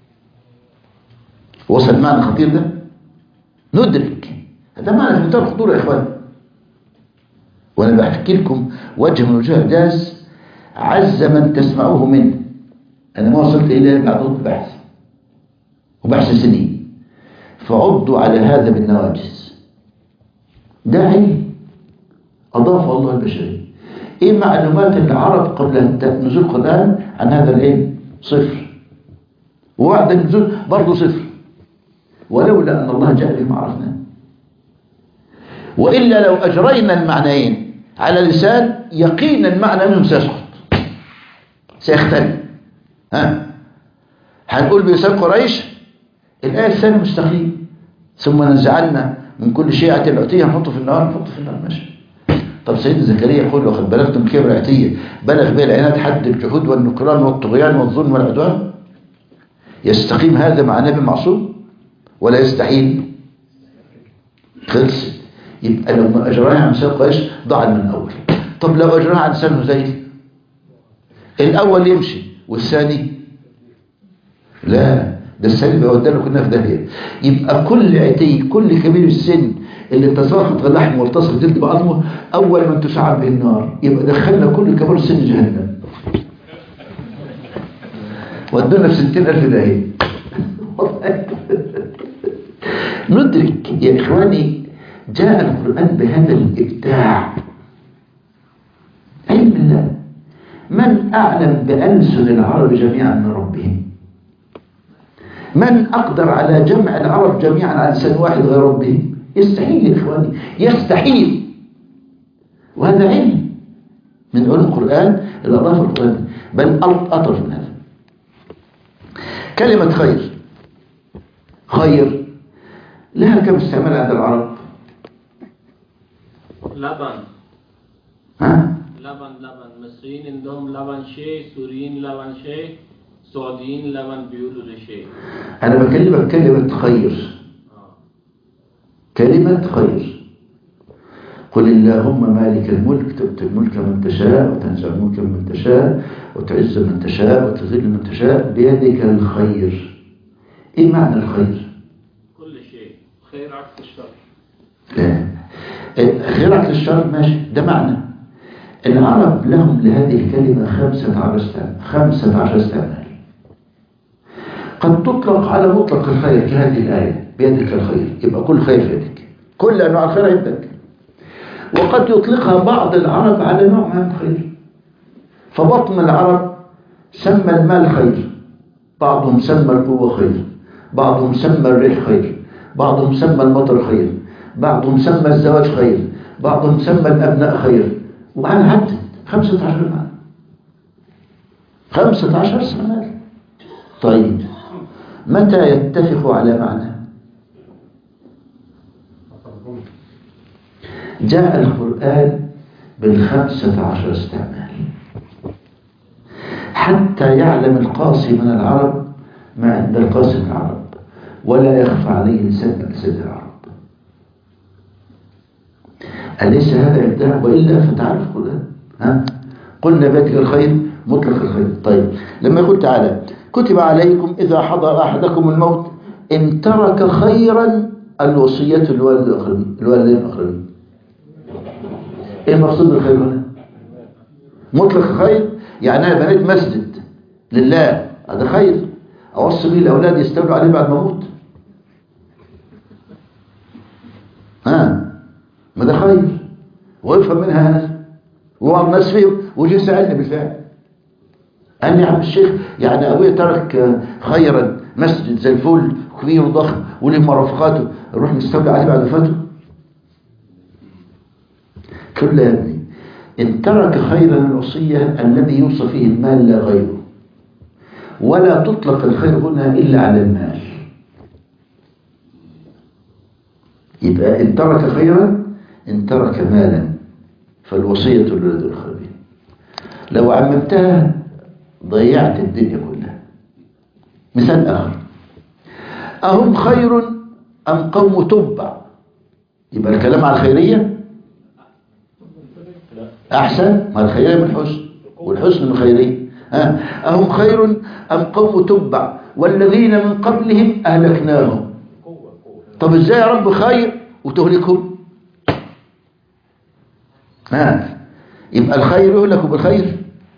Speaker 1: وصل المعنى الخطير ده ندرك هذا معنى في منتهى الخطورة يا إخوان وأنا بحكي لكم وجه من وجوه الإعجاز عز من تسمعوه منه أنا ما وصلت إليه بعد بحث وبحث سنين فعضوا على هذا بالنواجس ده علم أضافه الله البشرية إيه معلومات العرب قبل نزول القرآن عن هذا العلم صفر وبعد النزول برضه صفر ولولا أن الله جاء بما عرفناه وإلا لو أجرينا المعنيين على لسان يقينا المعنى منهم سيسقط سيختل ها هنقول بلسان قريش الآية الثانية مستقيم ثم نزعلنا من كل شيعة العتية نحطه في النار نحطه في النار ماشي طب سيدنا زكريا يقول وقد بلغتم كبر عتية بلغ به العناد حد الجحود والنكران والطغيان والظلم والعدوان يستقيم هذا مع نبي معصوم ولا يستحيل خلص يبقى لو أجراها عن لسان قريش ضاع من الأول طب لو أجراها عن لسان هزيل الأول يمشي والثاني لا ده الثاني بيودى له كنا في داهيه يبقى كل عتي كل كبير السن اللي تساقط لحمه والتصق جلد بعظمه أول من تشعر به النار يبقى دخلنا كل كبار السن جهنم ودونا في ستين ألف داهيه ندرك يا إخواني جاء القرآن بهذا الإبداع علم الله من أعلم بألسن العرب جميعا من ربهم من أقدر على جمع العرب جميعا على لسان واحد غير ربهم يستحيل يا إخواني يستحيل وهذا علم من علوم القرآن اللي أضاف القرآن بل أطرف من هذا كلمة خير خير لها كم استعمال عند العرب
Speaker 3: لبن
Speaker 1: ها
Speaker 3: لبن لبن مصريين عندهم لبن شيء سوريين لبن شيء سعوديين لبن بيقولوا لشيء
Speaker 1: أنا بكلمك كلمة خير
Speaker 3: آه.
Speaker 1: كلمة خير قل اللهم مالك الملك تؤتي الملك من تشاء وتنزع الملك من تشاء وتعز من تشاء وتذل من تشاء بيدك الخير ايه معنى الخير
Speaker 3: كل شيء خير عكس الشر
Speaker 1: لا خيرك للشر ماشي ده معنى العرب لهم لهذه الكلمة خمسة عشر استعمال خمسة عشر استعمال قد تطلق على مطلق الخير كهذه الآية بيدك الخير يبقى كل خير في يدك كل أنواع الخير عندك وقد يطلقها بعض العرب على نوع من الخير فبطن العرب سمى المال خير بعضهم سمى القوة خير بعضهم سمى الريح خير بعضهم سمى المطر خير بعضهم سمى الزواج خير بعضهم سمى الأبناء خير وعلى عدد خمسة عشر معنى خمسة عشر سنة طيب متى يتفق على معنى جاء القرآن بالخمسة عشر استعمال حتى يعلم القاصي من العرب ما عند القاصي من العرب ولا يخفى عليه لسان لسان العرب أليس هذا إبداع وإلا فتعرف القرآن ها قلنا بيتك الخير مطلق الخير طيب لما يقول تعالى كتب عليكم إذا حضر أحدكم الموت إن ترك خيرا الوصية للوالد الأقربين الوالدين الأقربين إيه المقصود بالخير هنا مطلق الخير يعني أنا بنيت مسجد لله هذا خير أوصي به الأولاد يستولوا عليه بعد ما أموت ها ما ده خير ويفهم منها هذا وهو الناس فيه وجي سألني بالفعل قال لي يا عم الشيخ يعني أبويا ترك خيرا مسجد زي الفل كبير وضخم وليه مرافقاته نروح نستولي عليه بعد وفاته كل يا ابني إن ترك خيرا الوصية الذي يوصى فيه المال لا غيره ولا تطلق الخير هنا إلا على المال يبقى إن ترك خيرا إن ترك مالا فالوصية للولد الخيرين لو عممتها ضيعت الدنيا كلها مثال آخر أهم خير أم قوم تبع يبقى الكلام على الخيرية أحسن ما الخيرية من الحسن والحسن من الخيرية ها أهم خير أم قوم تبع والذين من قبلهم أهلكناهم طب إزاي يا رب خير وتهلكهم ها يبقى الخير يهلك بالخير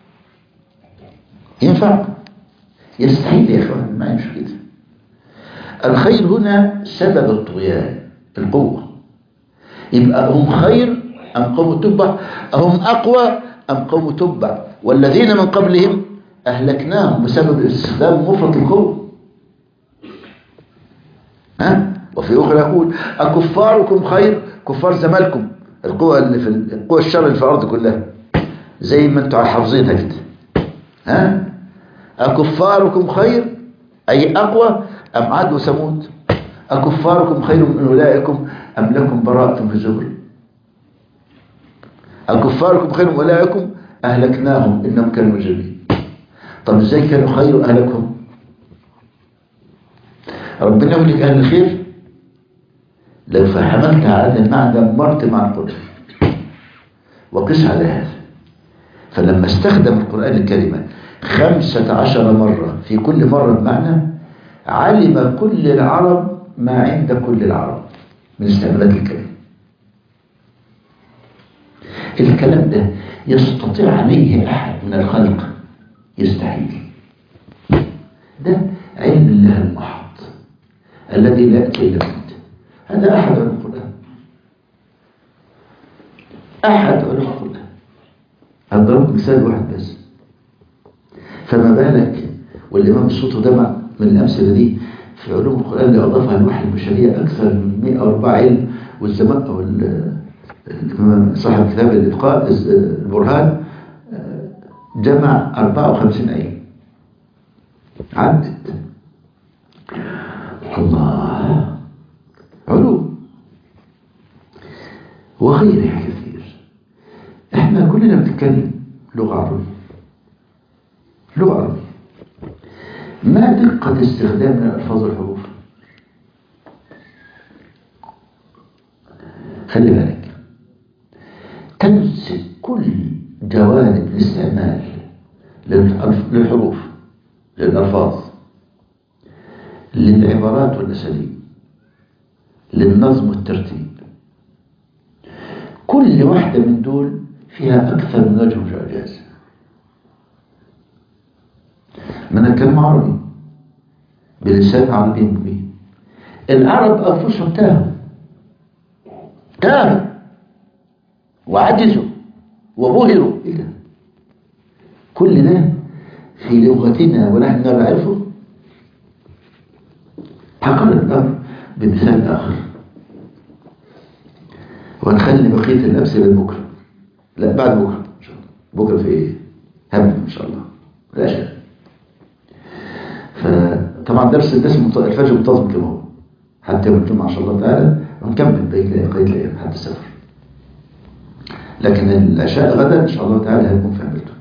Speaker 1: ينفع يستحيل يا اخوان ما يمشي كده الخير هنا سبب الطغيان القوة يبقى هم خير أم قوم تبع هم أقوى أم قوم تبع والذين من قبلهم أهلكناهم بسبب استخدام مفرط القوة ها وفي أخرى يقول أكفاركم خير كفار زمالكم القوة اللي في القوة الشر اللي في الأرض كلها زي ما انتوا حافظينها كده ها أكفاركم خير أي أقوى أم عاد وثمود أكفاركم خير من أولئكم أم لكم براءة في الزبر أكفاركم خير من أولئكم أهلكناهم إنهم كانوا مجرمين طب إزاي كانوا خير أهلكهم ربنا يقول لك أهل الخير لو فحملت على هذا المعنى مرت مع القرآن وقس على هذا فلما استخدم القرآن الكريمة خمسة عشر مرة في كل مرة بمعنى علم كل العرب ما عند كل العرب من استعمالات الكلام الكلام ده يستطيع عليه أحد من الخلق يستحيل ده علم الله المحض الذي لا يأتي إلا منه هذا أحد علم القرآن أحد علم القرآن هضرب مثال واحد بس فما بالك والإمام الصوت ده من الأمثلة دي في علوم القرآن اللي أضافها الوحي البشرية أكثر من 104 علم والزمان أو صاحب كتاب الإلقاء البرهان جمع 54 علم عدت الله علوم وغيرها كثير احنا كلنا بنتكلم لغة عربية لغة عربية ما دقة استخدامنا ألفاظ الحروف خلي بالك تمسك كل جوانب الاستعمال للحروف للألفاظ للعبارات والأساليب للنظم والترتيب كل واحدة من دول فيها أكثر من وجه من الإعجاز من الكلام عربي بلسان عربي مبين العرب أنفسهم تاهوا تاهوا وعجزوا وبهروا إيه ده؟ كل ده في لغتنا ونحن نعرفه هقرر الأمر بمثال آخر ونخلي بقية الأمثلة لبكرة لا بعد بكرة إن شاء الله بكرة في إيه؟ هم إن شاء الله لا شك ف طبعا درس الناس مت- الفجر منتظم كما هو حتى يوم الجمعة إن شاء الله تعالى ونكمل بقية بقية الأيام حتى السفر لكن العشاء غدا إن شاء الله تعالى هيكون في عملته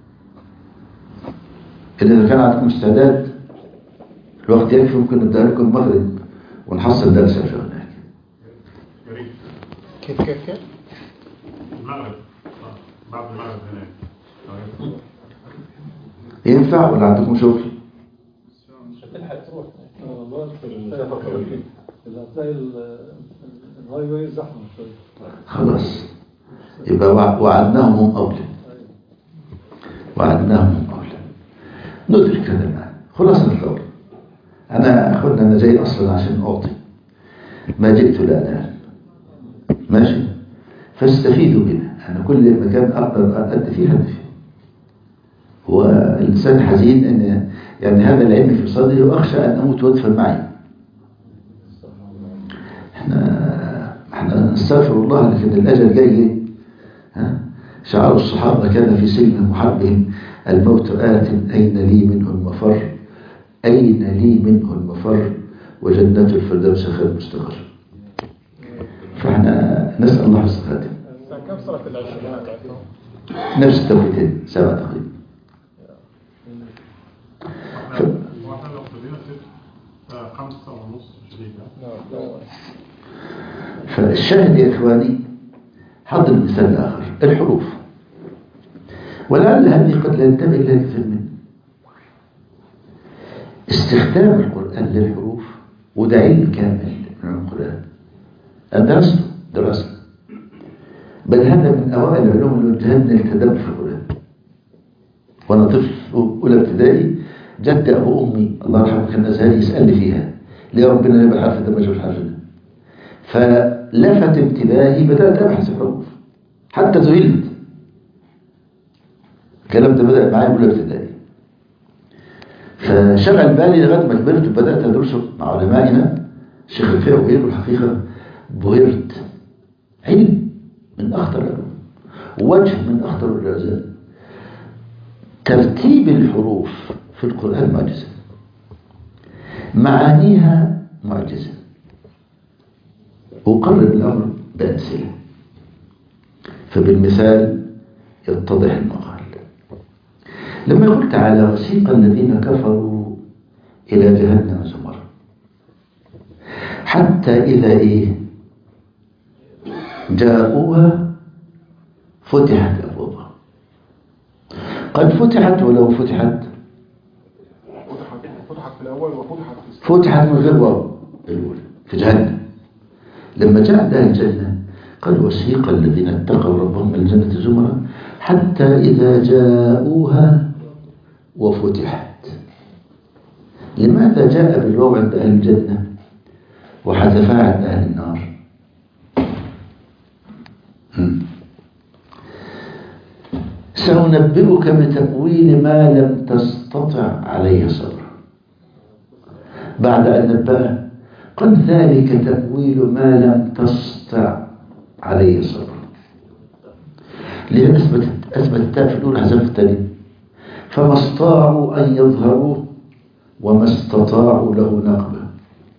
Speaker 1: إذا كان عندكم استعداد الوقت يكفي ممكن نبدأ لكم المغرب ونحصل درس عشاء هناك
Speaker 4: يا ريت
Speaker 2: كيف كيف كيف؟
Speaker 4: المغرب آه، بعد المغرب هناك طيب.
Speaker 1: ينفع ولا عندكم شغل؟
Speaker 2: هتلحق تروح
Speaker 5: والله في السفر إذا هتلاقي ال- الهاي واي زحمة شوية
Speaker 1: خلاص يبقى وع- وعدناهم هم أولى وعدناهم هم أولى ندرك هذا المعنى خلاصة القول أنا أخونا أنا جاي أصلا عشان أعطي ما جئت لأنال ماشي فاستفيدوا منها أنا كل مكان أقدر أدي فيه أدي فيه هو الإنسان حزين أن يعني هذا العلم في صدري وأخشى أن أموت وأدفن معي احنا احنا نستغفر الله لكن الأجل جاي إيه؟ ها شعار الصحابة كان في سلم محربهم الموت آت أين لي منه المفر أين لي منه المفر وجنة الفردوس خير مستقر فاحنا نسأل الله حسن الخاتم
Speaker 2: الساعة كم صلاة العشاء هناك عندكم؟
Speaker 1: نفس التوقيتين سبعة تقريبا
Speaker 4: احنا واحنا لو ابتدينا ست آه، خمسة ونص شريك
Speaker 2: نعم لا.
Speaker 1: فالشاهد يا إخواني حضر مثال آخر الحروف ولعل هذه قد لا ينتبه إلى كثير منه استخدام القرآن للحروف وده علم كامل من القرآن أنا درسته درسته بل هذا من أوائل العلوم اللي وجهتني للتدبر في القرآن وأنا طفل أولى ابتدائي جد أبو أمي الله يرحمه كان أزهري يسألني فيها ليه ربنا جاب الحرف ده ما جاب الحرف ده فلفت انتباهي بدأت أبحث الحروف حتى ذهلت الكلام ده بدأ معايا أولى ابتدائي فشغل بالي لغاية ما كبرت وبدأت أدرسه مع علمائنا الشيخ رفيع وغيره الحقيقة بهرت علم من أخطر العلوم ووجه من أخطر العلوم ترتيب الحروف في القرآن معجزة معانيها معجزة أقرب الأمر بأمثلة فبالمثال يتضح المقال لما يقول تعالى وسيق الذين كفروا إلى جهنم زمرا حتى إذا إيه جاءوها فتحت أبوابها قد فتحت ولو فتحت
Speaker 2: فتحت فتحت في الأول وفتحت في
Speaker 1: فتحت من غير واو الأولى في جهنم لما جاء ده الجنة قال وسيق الذين اتقوا ربهم إلى الجنة زمرا حتى إذا جاءوها وفتحت لماذا جاء بالواو عند أهل الجنة وحذفها عند أهل النار هم. سأنبئك بتأويل ما لم تستطع عليه صبرا بعد أن نبأه قد ذلك تأويل ما لم تستطع عليه صبرا لأن أثبت أثبت التاء في الأولى حذف الثانية فما استطاعوا أن يظهروه وما استطاعوا له نقبة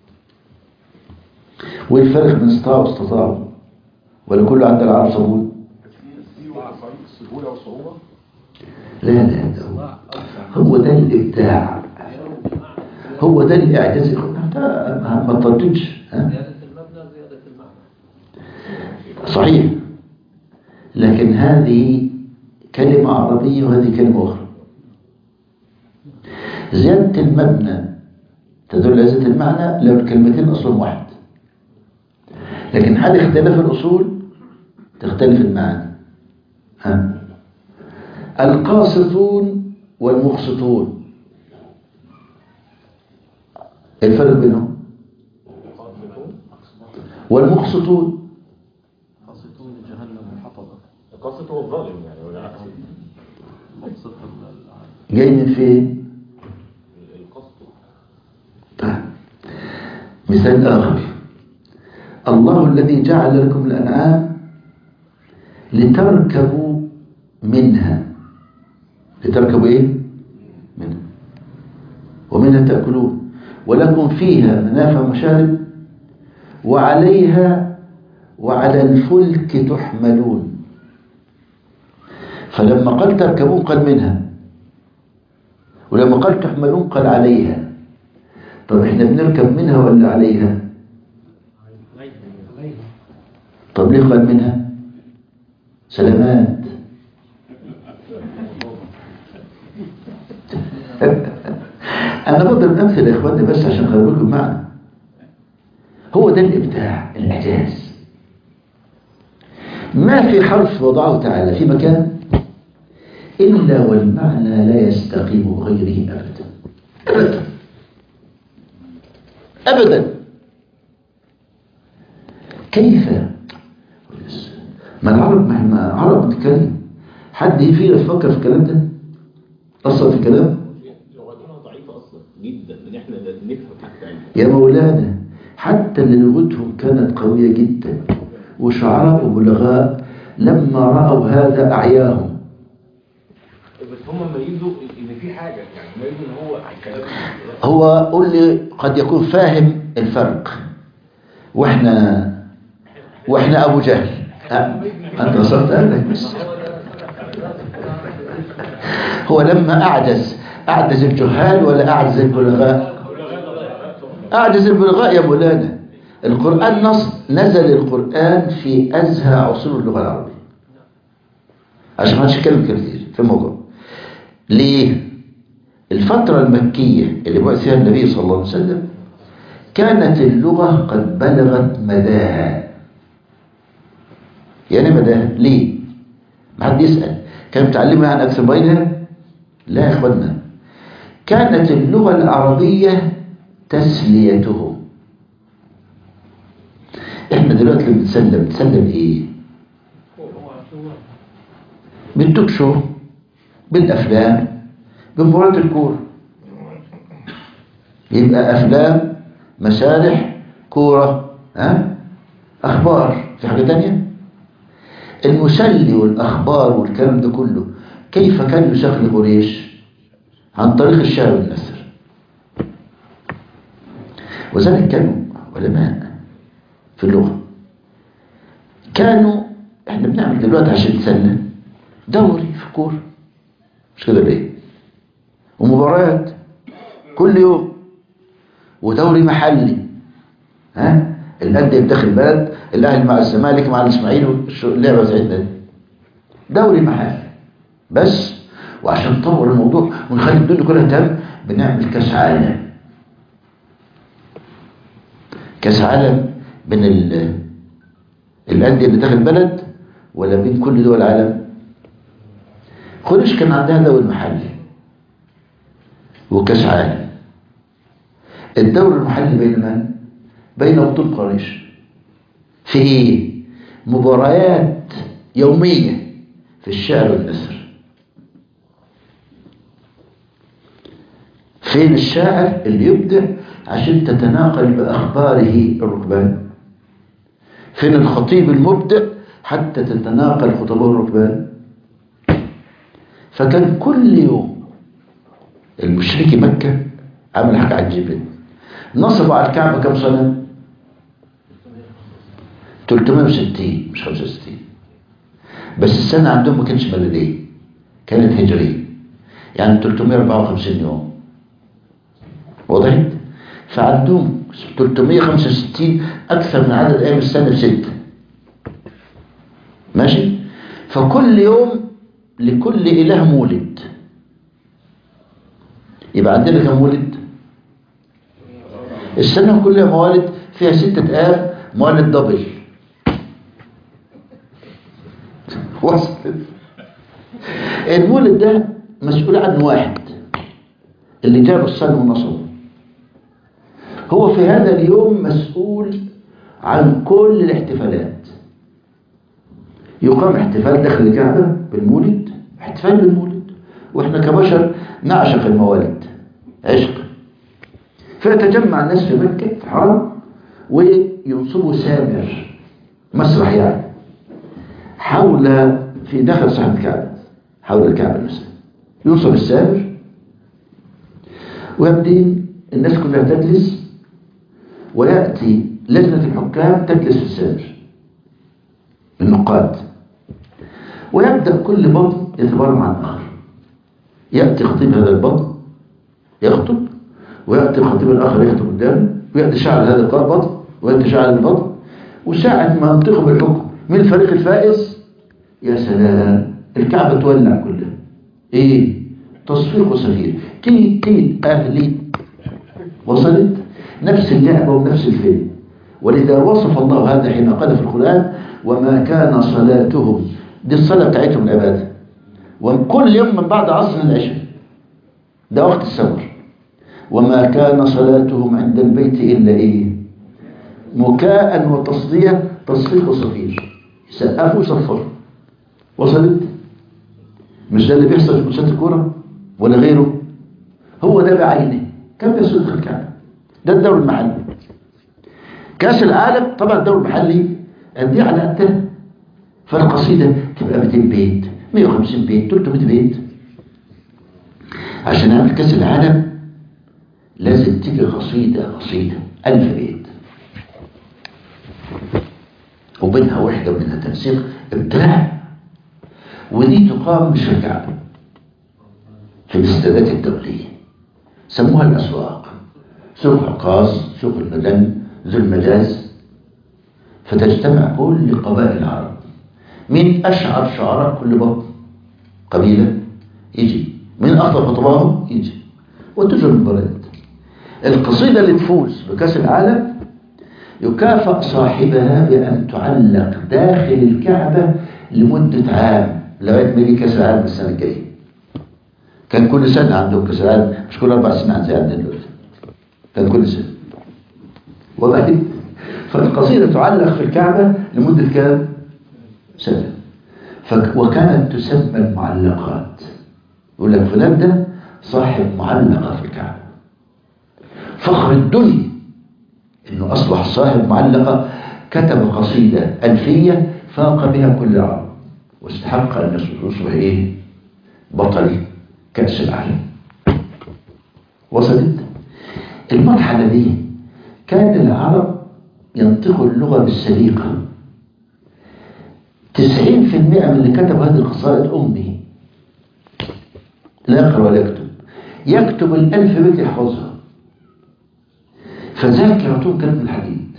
Speaker 1: والفرق بين استطاعوا واستطاعوا ولا كله عند العرب صبون
Speaker 2: السهولة والصعوبة
Speaker 1: لا لا ده هو هو ده الإبداع هو ده الإعجاز ده ما ما ترددش ها؟
Speaker 3: زيادة المبنى زيادة المعنى
Speaker 1: صحيح لكن هذه كلمة عربية وهذه كلمة أخرى زيادة المبنى تدل على زيادة المعنى لو الكلمتين أصلهم واحد لكن حال اختلاف الأصول تختلف المعاني ها القاسطون والمقسطون إيه الفرق بينهم والمقسطون
Speaker 2: قصته هو الظالم يعني ولا عكس
Speaker 1: جاي من فين طيب. مثال آخر الله الذي جعل لكم الأنعام لتركبوا منها لتركبوا إيه؟ منها ومنها تأكلون ولكم فيها منافع مشارب وعليها وعلى الفلك تحملون فلما قال تركبون قال منها ولما قال تحملون قال عليها طب احنا بنركب منها ولا عليها طب ليه قال منها سلامات انا بضرب امثله يا اخواني بس عشان اخرج لكم معنى هو ده الابداع الاعجاز ما في حرف وضعه تعالى في مكان الا والمعنى لا يستقيم غيره ابدا ابدا ابدا كيف ما العرب ما احنا عرب بتتكلم حد فينا يفكر في الكلام ده اصلا في كلام
Speaker 3: لغتنا ضعيفة أصلا جدا إن إحنا نفهم حتى
Speaker 1: يا مولانا حتى اللي لغتهم كانت قوية جدا وشعراء وبلغاء لما رأوا هذا أعياهم
Speaker 2: بس هم ميزوا ان في حاجه يعني ميزوا ان هو الكلام
Speaker 1: هو قول لي قد يكون فاهم الفرق واحنا واحنا ابو جهل أه. انت وصلت اهلك بس هو لما اعجز اعجز الجهال ولا اعجز البلغاء اعجز البلغاء يا مولانا القران نص نزل القران في ازهى عصور اللغه العربيه عشان ما حدش يتكلم كتير في الموضوع ليه الفترة المكية اللي بعث فيها النبي صلى الله عليه وسلم كانت اللغة قد بلغت مداها يعني مداها ليه ما حد يسأل كان متعلمها عن أكثر بينها لا يا إخوانا كانت اللغة العربية تسليتهم احنا دلوقتي لما بنتسلم بنتسلم ايه بالتوك شو بالافلام بمباراة الكورة يبقى افلام مسارح كورة ها اخبار في حاجة تانية المسلي والاخبار والكلام ده كله كيف كان يسخن قريش عن طريق الشعر والنثر وذلك كانوا علماء في اللغة كانوا احنا بنعمل دلوقتي عشان نتسلى دوري في كورة مش كده ليه ومباريات كل يوم ودوري محلي ها الانديه بداخل البلد الاهلي مع الزمالك مع الاسماعيلي واللعبه بتاعتنا دي دوري محلي بس وعشان نطور الموضوع ونخلي الدنيا كلها تمام بنعمل كاس عالم كاس عالم بين ال- الانديه اللي داخل البلد ولا بين كل دول العالم قريش كان عندها دوري محلي وكاس عالم الدوري المحلي بين من؟ بين بطول قريش في ايه؟ مباريات يومية في الشعر والنثر فين الشاعر اللي يبدع عشان تتناقل بأخباره الركبان فين الخطيب المبدع حتى تتناقل خطباء الركبان فكان كل يوم المشركي مكة عمل حاجة عجيبة نصبوا على الكعبة كم سنة 360 مش 65 بس السنة عندهم ما كانتش ميلادية كانت هجرية يعني 354 يوم وضحت فعندهم 365 أكثر من عدد أيام السنة بستة ماشي فكل يوم لكل إله مولد يبقى عندنا كم مولد السنة كلها موالد فيها ستة آيام موالد دبل وصلت المولد ده مسؤول عنه واحد اللي جاب الصن ونصبه هو في هذا اليوم مسؤول عن كل الاحتفالات يقام احتفال داخل الكعبة بالمولد احتفال بالمولد واحنا كبشر نعشق الموالد عشق فيتجمع الناس في مكة في حرم وينصبوا سامر مسرح يعني حول في داخل صحن الكعبة حول الكعبة نفسها ينصب السامر ويبدين الناس كلها تجلس ويأتي لجنة الحكام تجلس في السادر النقاد ويبدأ كل بطن يتبرم عن الآخر يأتي خطيب هذا البطن يخطب ويأتي الخطيب الآخر يخطب قدامه ويأتي شاعر هذا البطن ويأتي شاعر البطن وساعة ما ينطقوا بالحكم من الفريق الفائز يا سلام الكعبة تولع كلها ايه تصفيق وصفير تيت تيت اهلي وصلت نفس اللعبة ونفس الفيلم ولذا وصف الله هذا حين قال في القرآن وما كان صلاتهم دي الصلاة بتاعتهم العبادة وكل يوم من بعد عصر العشاء ده وقت السمر وما كان صلاتهم عند البيت إلا إيه مكاء وتصدية تصفيق وصفير يسقفوا ويصفروا وصلت مش ده اللي بيحصل في ماتشات الكوره ولا غيره هو ده بعينه كم يسود دخل الكعبه ده الدوري المحلي كاس العالم طبعا الدوري المحلي انديه على قدها فالقصيده تبقى 200 بيت 150 بيت 300 بيت عشان نعمل كاس العالم لازم تيجي قصيده قصيده 1000 بيت وبينها وحده وبينها تنسيق ابداع ودي تقام مش في الكعبة في الاستادات الدولية سموها الأسواق سوق عكاظ سوق المدن ذو المجاز فتجتمع كل قبائل العرب من أشعر شعراء كل بطن قبيلة يجي من أفضل خطبائهم يجي وتجر المباريات القصيدة اللي تفوز بكأس العالم يكافأ صاحبها بأن تعلق داخل الكعبة لمدة عام لغاية ما يجي كأس العالم السنة الجاية كان كل سنة عندهم كأس العالم مش كل أربع سنين زي عندنا دلوقتي كان كل سنة وبعدين فالقصيدة تعلق في الكعبة لمدة كام؟ سنة ف... وكانت تسمى المعلقات يقول لك فلان ده صاحب معلقة في الكعبة فخر الدنيا انه اصبح صاحب معلقة كتب قصيدة ألفية فاق بها كل العرب واستحق أن يصبح إيه بطل كأس العالم وصلت المرحلة دي كان العرب ينطقوا اللغة بالسليقة تسعين في المئة من اللي كتب هذه القصائد أمي لا يقرأ ولا يكتب يكتب الألف بيت يحفظها فذاكرته كانت من الحديد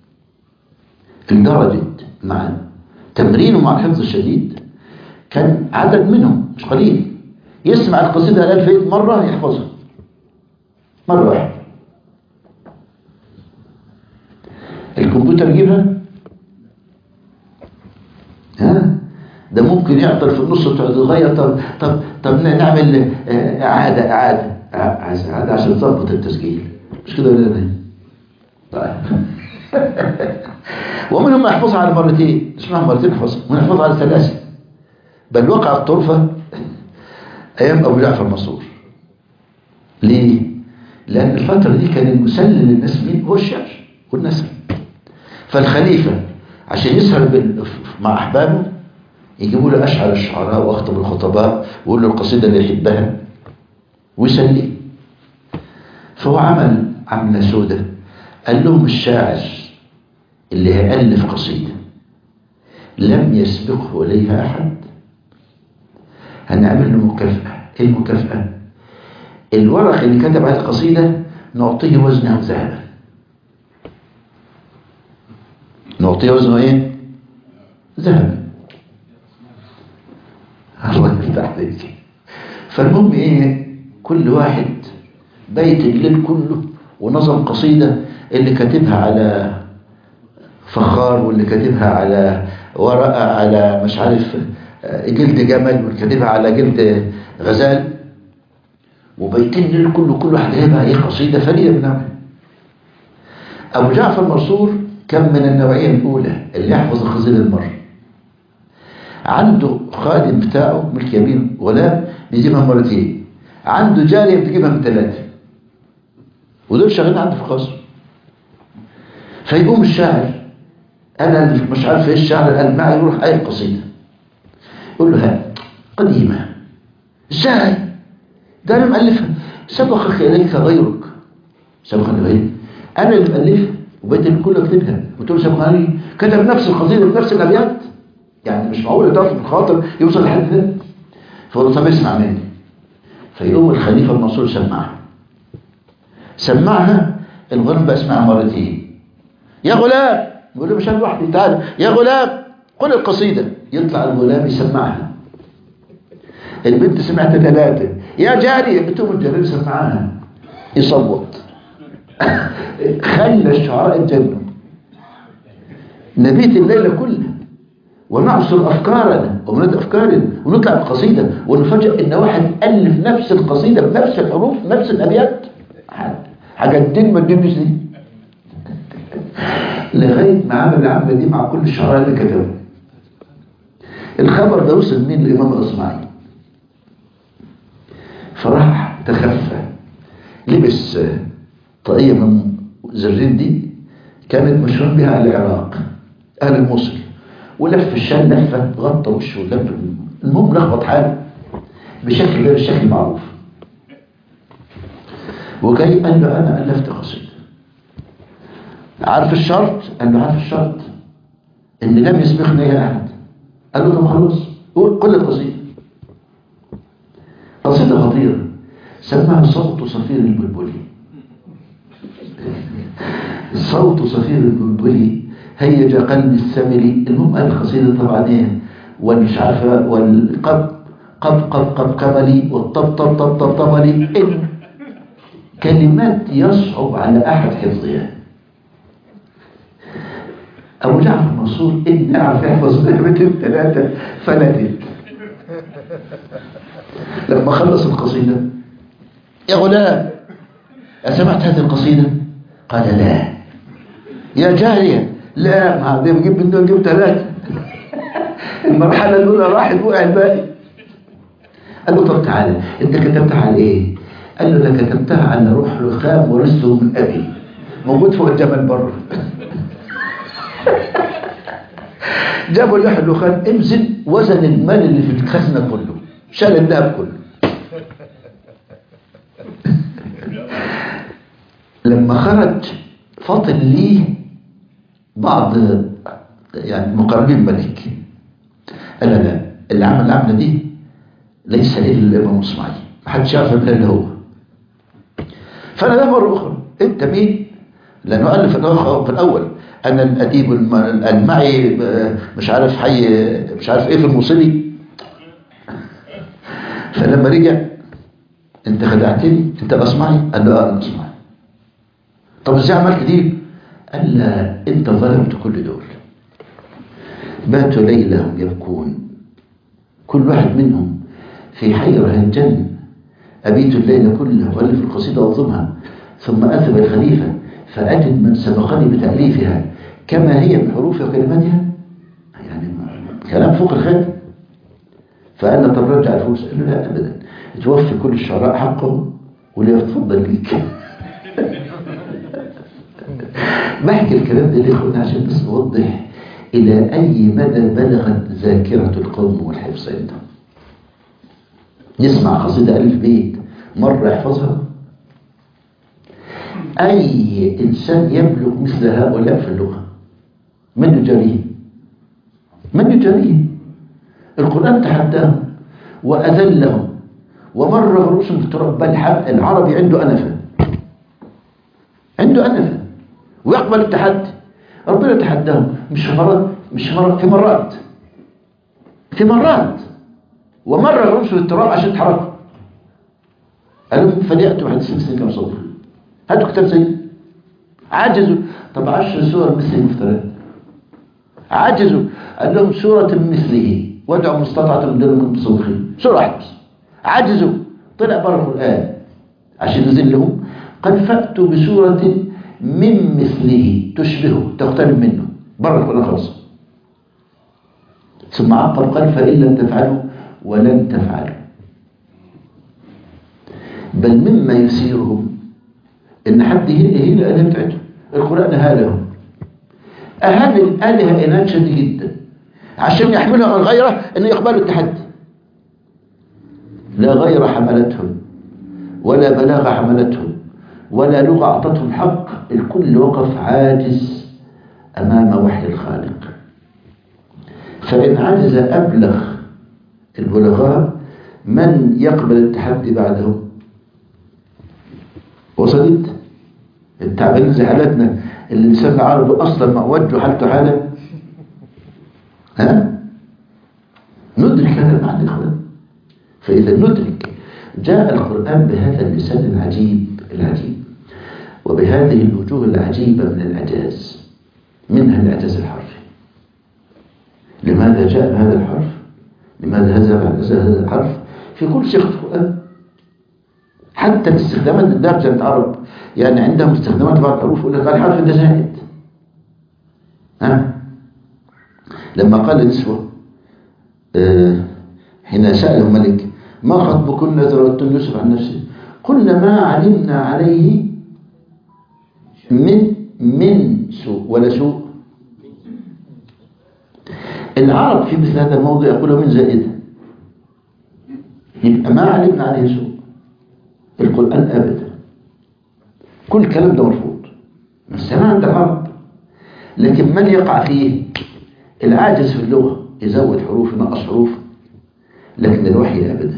Speaker 1: اندرجت مع تمرينه مع الحفظ الشديد كان عدد منهم مش قليل يسمع القصيدة الألف بيت مرة يحفظها مرة واحدة الكمبيوتر يجيبها ها ده ممكن يعطل في النص تغير طب طب طب نعمل اعاده اعاده اعاده عشان تظبط التسجيل مش كده ولا لا طيب ومنهم ما يحفظها على مرتين اسمها مرتين يحفظها ومن يحفظها على ثلاثه بل وقع الطرفه ايام ابو جعفر منصور ليه لان الفتره دي كان المسلل للناس مين هو الشعر والنسب فالخليفه عشان يسهر مع احبابه يجيبوا له اشعر الشعراء واخطب الخطباء ويقول له القصيده اللي يحبها ويسليه فهو عمل عمله سودة قال لهم الشاعر اللي هيألف قصيدة لم يسبقه إليها أحد هنعمل له مكافأة إيه المكافأة؟ الورق اللي كتب على القصيدة نعطيه وزنه ذهبا نعطيه وزنه إيه؟ ذهبا الله يفتح عليك فالمهم إيه؟ كل واحد بيت الليل كله ونظم قصيدة اللي كاتبها على فخار واللي كاتبها على ورقة على مش عارف جلد جمل واللي كاتبها على جلد غزال وبيتين الليل كله كل واحد جايبها ايه قصيدة فريدة من عمل أبو جعفر منصور كان من النوعية الأولى اللي يحفظ القصيدة المرة عنده خادم بتاعه ملك يمين غلام بيجيبها مرتين عنده جارية بتجيبها من ثلاثة ودول شغالين عنده في القصر فيقوم الشاعر انا مش عارف ايه الشاعر قال معي يروح قايل قصيده يقول له ها قديمه ازاي ده انا مؤلفها سبقك اليك غيرك سبقني غيري انا اللي مالفها وبقيت الكل اكتبها قلت له سبقني كتب نفس القصيده بنفس الابيات يعني مش معقول يضرب الخاطر يوصل لحد ده فقلت له طب اسمع مني فيقوم الخليفه المنصور سمعها سمعها الغلام بقى اسمعها مرتين يا غلام يقول له مش انا لوحدي تعالى يا غلام قل القصيده يطلع الغلام يسمعها البنت سمعت ثلاثه يا جاريه بتقوم الجاريه سمعها يصوت خلى الشعراء يتجنوا نبيت الليله كلها ونعصر افكارنا ومناد افكارنا ونطلع بقصيده ونفاجئ ان واحد الف نفس القصيده بنفس الحروف نفس الابيات حاجه الدين ما تدينش دي لغايه ما عمل العمله دي مع كل الشعراء اللي كتبوا الخبر ده وصل مين الامام الاصمعي فراح تخفى لبس طاقيه من زرين دي كانت مشهور بها اهل العراق اهل الموصل ولف الشال لفه غطى وشه ولف المهم لخبط حاله بشكل غير الشكل المعروف وجاي قال له انا الفت قصيده عارف الشرط قال له عارف الشرط ان لم يسبقني يا احد قال له طب خلاص قول كل القصيده قصيده خطيره سماها صوت صفير البلبلي صوت صفير البلبلي هيج قلبي السمري المهم قال القصيده طبعا ايه والمش عارفه والقب قب قب قب قبلي والطب طب طب طب طبلي إن كلمات يصعب على احد حفظها أبو جعفر منصور إن أعرف يحفظ كلمتين ثلاثة فلتت لما خلص القصيدة يا غلام أسمعت هذه القصيدة؟ قال لا يا جارية لا ما دي بجيب من دول جيب ثلاثة المرحلة الأولى راحت وقع الباقي قال له طب تعالى أنت كتبتها على إيه؟ قال له أنا كتبتها على روح رخام ورثته من أبي موجود فوق الجبل بره جابوا اللوح الدخان امزن وزن المال اللي في الخزنه كله شال الذهب كله لما خرج فاضل ليه بعض يعني مقربين ملك قال لا لا اللي عمل العمله دي ليس الا الامام الاصمعي ما حدش يعرف الا هو فانا ده مره اخرى انت مين لانه الف في الاول انا الاديب المعي مش عارف حي مش عارف ايه في الموصلي فلما رجع انت خدعتني انت الاصمعي قال له اه انا الاصمعي طب ازاي عملت دي قال لا انت ظلمت كل دول باتوا ليلهم يبكون كل واحد منهم في حيرة الجن أبيت الليل كله وألف القصيدة وأظمها ثم أثب الخليفة فأجد من سبقني بتأليفها كما هي بحروفها وكلماتها يعني كلام فوق الخير فقال له طب رجع الفلوس قال له لا أبدا توفي كل الشعراء حقهم واللي يتفضل ليك بحكي الكلام ده ليه اخوانا عشان بس نوضح إلى أي مدى بلغت ذاكرة القوم والحفظ عندهم يسمع قصيدة ألف بيت مرة يحفظها أي إنسان يبلغ مثل هؤلاء في اللغة من يجاريه من يجاريه القرآن تحداهم وأذلهم ومر رؤوسهم في التراب بل العربي عنده أنفة عنده أنفة ويقبل التحدي ربنا تحداهم مش في مرات مش في مرات في مرات في مرات ومر رؤوسهم في التراب عشان يتحركوا قالوا فليأتوا بعد ست سنين كما صدق هاتوا كتاب زي عجزوا طب عشر سور مثل المفترض عجزوا قال لهم سورة مثله وادعوا مستطعة من دون المتصوخين سورة واحدة بس عجزوا طلع بره القرآن عشان يذلهم قد فأتوا بسورة من مثله تشبهه تقترب منه بره القرآن خلاص ثم عقب قال فإن لم تفعلوا ولن تفعلوا بل مما يثيرهم ان حد هنا هنا الآلهة بتاعتهم القرآن هالهم أهان الآلهة إنان شديد جدا عشان يحملهم على الغيرة أن يقبلوا التحدي لا غير حملتهم ولا بلاغ حملتهم ولا لغة أعطته الحق الكل وقف عاجز أمام وحي الخالق فإن عجز أبلغ البلغاء من يقبل التحدي بعده وصلت التعبير زي حالتنا الإنسان العربي أصلا ما وجه حالته حالة ها ندرك هذا المعنى يا إخوان فإذا ندرك جاء القرآن بهذا اللسان العجيب العجيب وبهذه الوجوه العجيبة من الإعجاز منها الإعجاز الحرفي لماذا جاء بهذا الحرف لماذا هذا هذا الحرف في كل شيء في القرآن حتى الاستخدامات الدارجة العرب يعني عندهم استخدامات بعض الحروف يقول لك الحرف ده زائد ها لما قال النسوة آه حين سأله الملك ما خطبكن ذروتن يوسف عن نفسه قلنا ما علمنا عليه من من سوء ولا سوء العرب في مثل هذا الموضوع يقولوا من زائدة يبقى ما علمنا عليه سوء القرآن أبدا كل كلام ده مرفوض السماء عند العرب لكن من يقع فيه العاجز في اللغة يزود حروف ينقص حروف لكن الوحي أبدا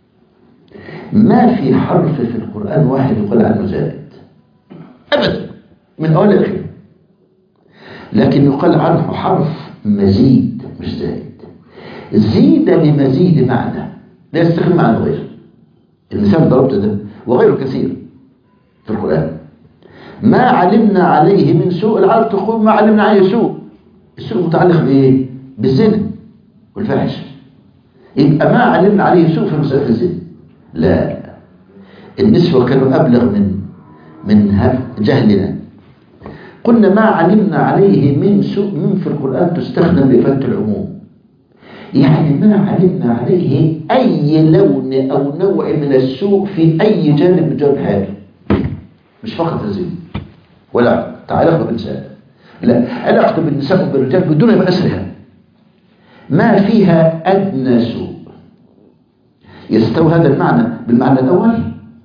Speaker 1: ما في حرف في القرآن واحد يقول عنه زائد أبدا من أول لآخر لكن يقال عنه حرف مزيد مش زائد زيد لمزيد معنى لا يستخدم معنى غير المثال ضربته ده وغيره كثير في القرآن ما علمنا عليه من سوء العرب تقول ما علمنا عليه سوء السوء متعلق بإيه؟ بالزنا والفحش يبقى ما علمنا عليه سوء في مسألة الزنا لا النسوة كانوا أبلغ من من جهلنا قلنا ما علمنا عليه من سوء من في القرآن تستخدم بفت العموم يعني ما علمنا عليه أي لون أو نوع من السوء في أي جانب من جانب حياته مش فقط الزنا ولا علاقة بالنساء لا علاقة بالنساء وبالرجال بدون بأسرها ما فيها أدنى سوء يستوي هذا المعنى بالمعنى الأول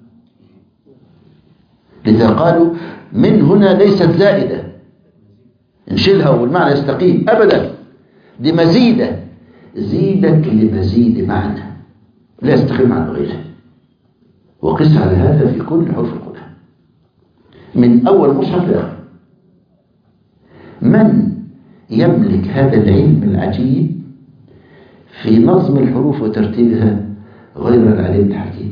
Speaker 1: لذا قالوا من هنا ليست زائدة نشيلها والمعنى يستقيم أبدا دي مزيدة زيدت لمزيد معنى لا يستقيم معنى غيرها وقس على هذا في كل حرف القرآن من أول مصحف لآخر من يملك هذا العلم العجيب في نظم الحروف وترتيبها غير العليم الحكيم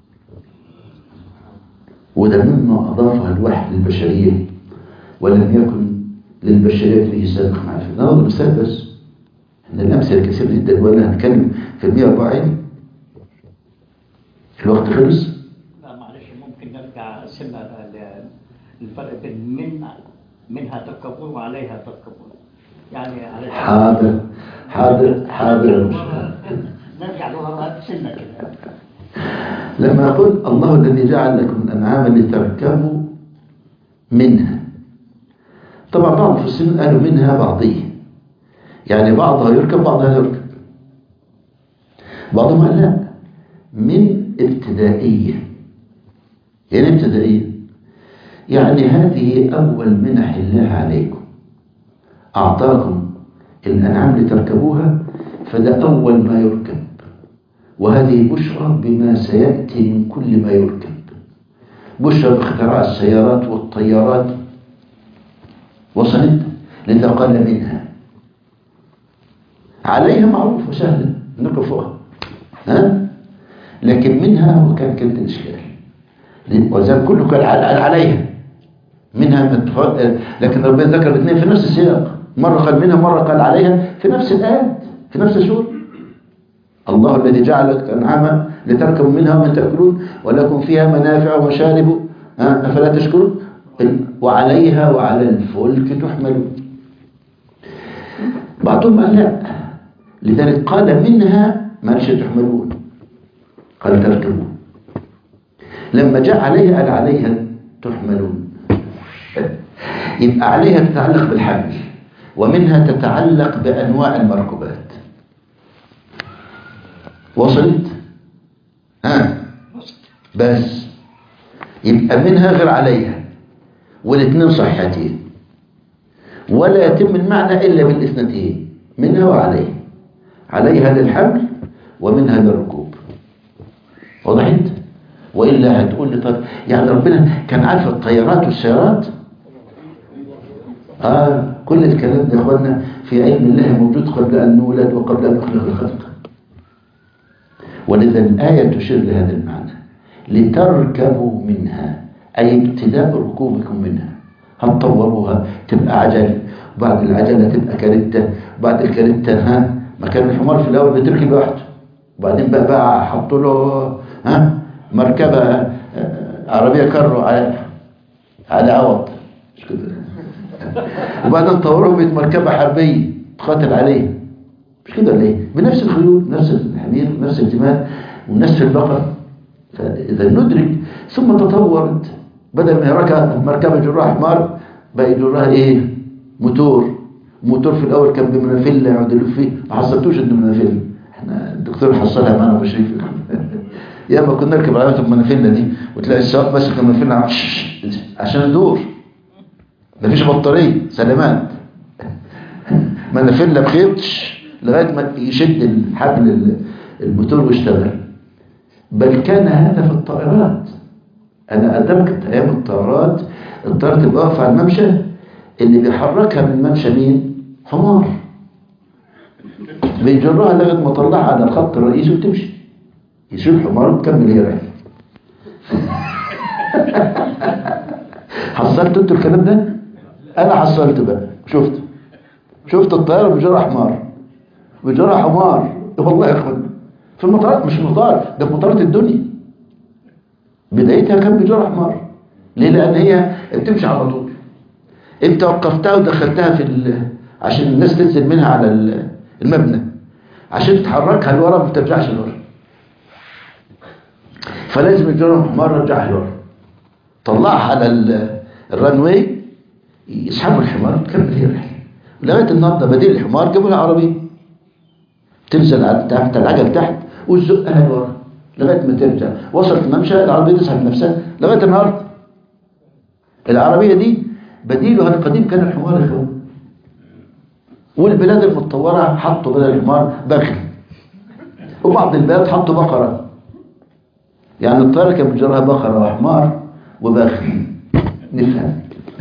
Speaker 1: وده مما أضافها الوحي للبشرية ولم يكن للبشرية به سابق معرفة نضرب مثال بس إن الأمثلة كثير جدا ولا هنتكلم في 140 الوقت خلص
Speaker 6: لا معلش ممكن نرجع سنة الفرق بين من منها تركبون وعليها تركبون يعني على
Speaker 1: حاضر حاضر حاضر
Speaker 6: نرجع لورا سنة كده
Speaker 1: لما يقول الله الذي جعل لكم الأنعام لتركبوا منها طبعا بعض المفسرين قالوا منها بعضيه يعني بعضها يركب بعضها لا يركب بعضهم قال لا من ابتدائية يعني ابتدائية يعني هذه أول منح الله عليكم أعطاكم الأنعام لتركبوها فده أول ما يركب وهذه بشرى بما سيأتي من كل ما يركب بشرى باختراع السيارات والطيارات وصلت لذا قال منها عليها معروف وسهل نركب فوقها ها لكن منها وكان كانت الإشكال وذلك كله كان عليها منها متفق... لكن ربنا ذكر الاثنين في نفس السياق مرة قال منها مرة قال عليها في نفس الآيات في نفس السورة الله الذي جعل أنعاما لتركبوا منها ومن تأكلون ولكم فيها منافع ومشارب أفلا تشكرون وعليها وعلى الفلك تحملون بعضهم قال لا لذلك قال منها ما ليش تحملون قال تركبون لما جاء عليها قال عليها تحملون يبقى عليها تتعلق بالحمل ومنها تتعلق بأنواع المركوبات وصلت ها بس يبقى منها غير عليها والاثنين صحتين ولا يتم المعنى إلا بالاثنتين منها وعليها عليها للحمل ومنها للركوب وضحت وإلا هتقول لي طب يعني ربنا كان عارف الطيارات والسيارات آه كل الكلام ده يا اخوانا في علم الله موجود قبل أن نولد وقبل أن نخلق الخلق ولذا الآية تشير لهذا المعنى لتركبوا منها أي ابتداء ركوبكم منها هتطوروها تبقى عجل وبعد العجلة تبقى كارتة وبعد الكارتة ها مكان الحمار في الأول بتركب لوحده وبعدين بقى بقى حطوا له ها مركبة آه، عربية كرو على على عوض مش كده وبعدين طوروه بقت مركبة حربية تقاتل عليه مش كده ولا ايه؟ بنفس الخيول نفس الحمير نفس الجمال ونفس البقر فإذا ندرك ثم تطورت بدل ما يركب مركبة جراها حمار بقى يجرها ايه؟ موتور موتور في الأول كان بمنافلة يقعد يلف فيه ما حصلتوش انه منافلة احنا الدكتور حصلها معنا بشريف يا ما كنا نركب العربية المنافلة دي وتلاقي السواق ماسك المنافلة عشان يدور مفيش بطارية سلامات منافلة بخيط لغاية ما يشد الحبل الموتور ويشتغل بل كان هذا في الطائرات أنا أدركت أيام الطائرات الطائرة تبقى واقفة على الممشى اللي بيحركها من الممشى مين؟ حمار بيجرها لغاية ما طلعها على الخط الرئيسي وتمشي يشيل الحمار وتكمل هي رحلة حصلت انتوا الكلام ده؟ أنا حصلت بقى شفت شفت الطيارة بجرى حمار بجرى حمار والله يا اخوان في المطارات مش مطار ده في مطارات الدنيا بدايتها كان بجرى حمار ليه لان هي بتمشي على طول انت وقفتها ودخلتها في ال... عشان الناس تنزل منها على ال- المبنى عشان تحركها لورا ما ترجعش لورا فلازم الجرى حمار رجعها لورا طلعها على ال- الرانواي يسحبوا الحمار وتكمل هي الرحله لغايه النهارده بديل الحمار جابوا لها عربيه تنزل على تحت العجل تحت وتزقها لورا لغايه ما ترجع وصلت الممشى العربيه تسحب نفسها لغايه النهارده العربيه دي بديلها القديم كان الحمار يا اخوان والبلاد المتطوره حطوا بدل الحمار بغل وبعض البلاد حطوا بقره يعني الطياره كان بيجرها بقره وحمار وبغل نفهم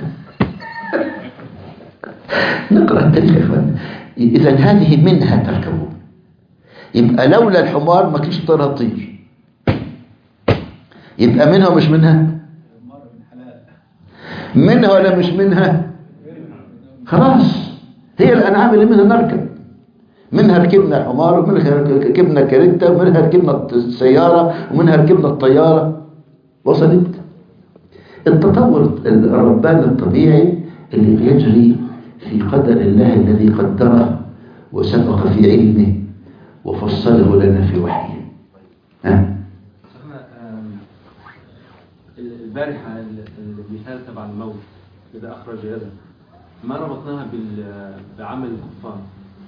Speaker 1: نقرأ التاريخ يا إخوان إذا هذه منها تركبون يبقى لولا الحمار ما كانش الطيارة تطير يبقى منها ومش منها منها ولا مش منها خلاص هي الأنعام اللي منها نركب منها ركبنا الحمار ومنها ركبنا كاريتا ومنها ركبنا السيارة ومنها ركبنا الطيارة وصلت التطور الرباني الطبيعي اللي بيجري في قدر الله الذي قدره وسبق في علمه وفصله لنا في وحيه ها
Speaker 7: شيخنا آم، البارحة ال- المثال تبع الموت إذا أخرج يده ما ربطناها بال- بعمل الكفار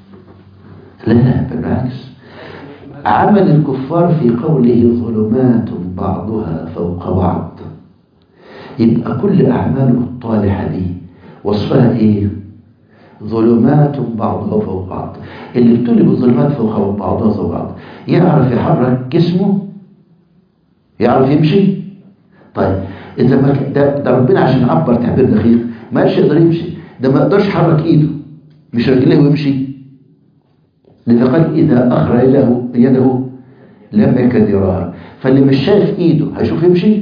Speaker 1: لا بالعكس عمل الكفار في قوله ظلمات بعضها فوق بعض يبقى كل أعماله الطالحة دي وصفها إيه ظلمات بعضها فوق بعض اللي ابتلي بالظلمات فوق بعضها فوق بعض يعرف يحرك جسمه يعرف يمشي طيب إذا ما ك- ده, ده ربنا عشان يعبر تعبير دقيق ما قالش يقدر يمشي ده ما يقدرش يحرك إيده مش رجليه ويمشي لذا قال إذا أخرج يده, يده لم يكد يراها فاللي مش شايف إيده هيشوف يمشي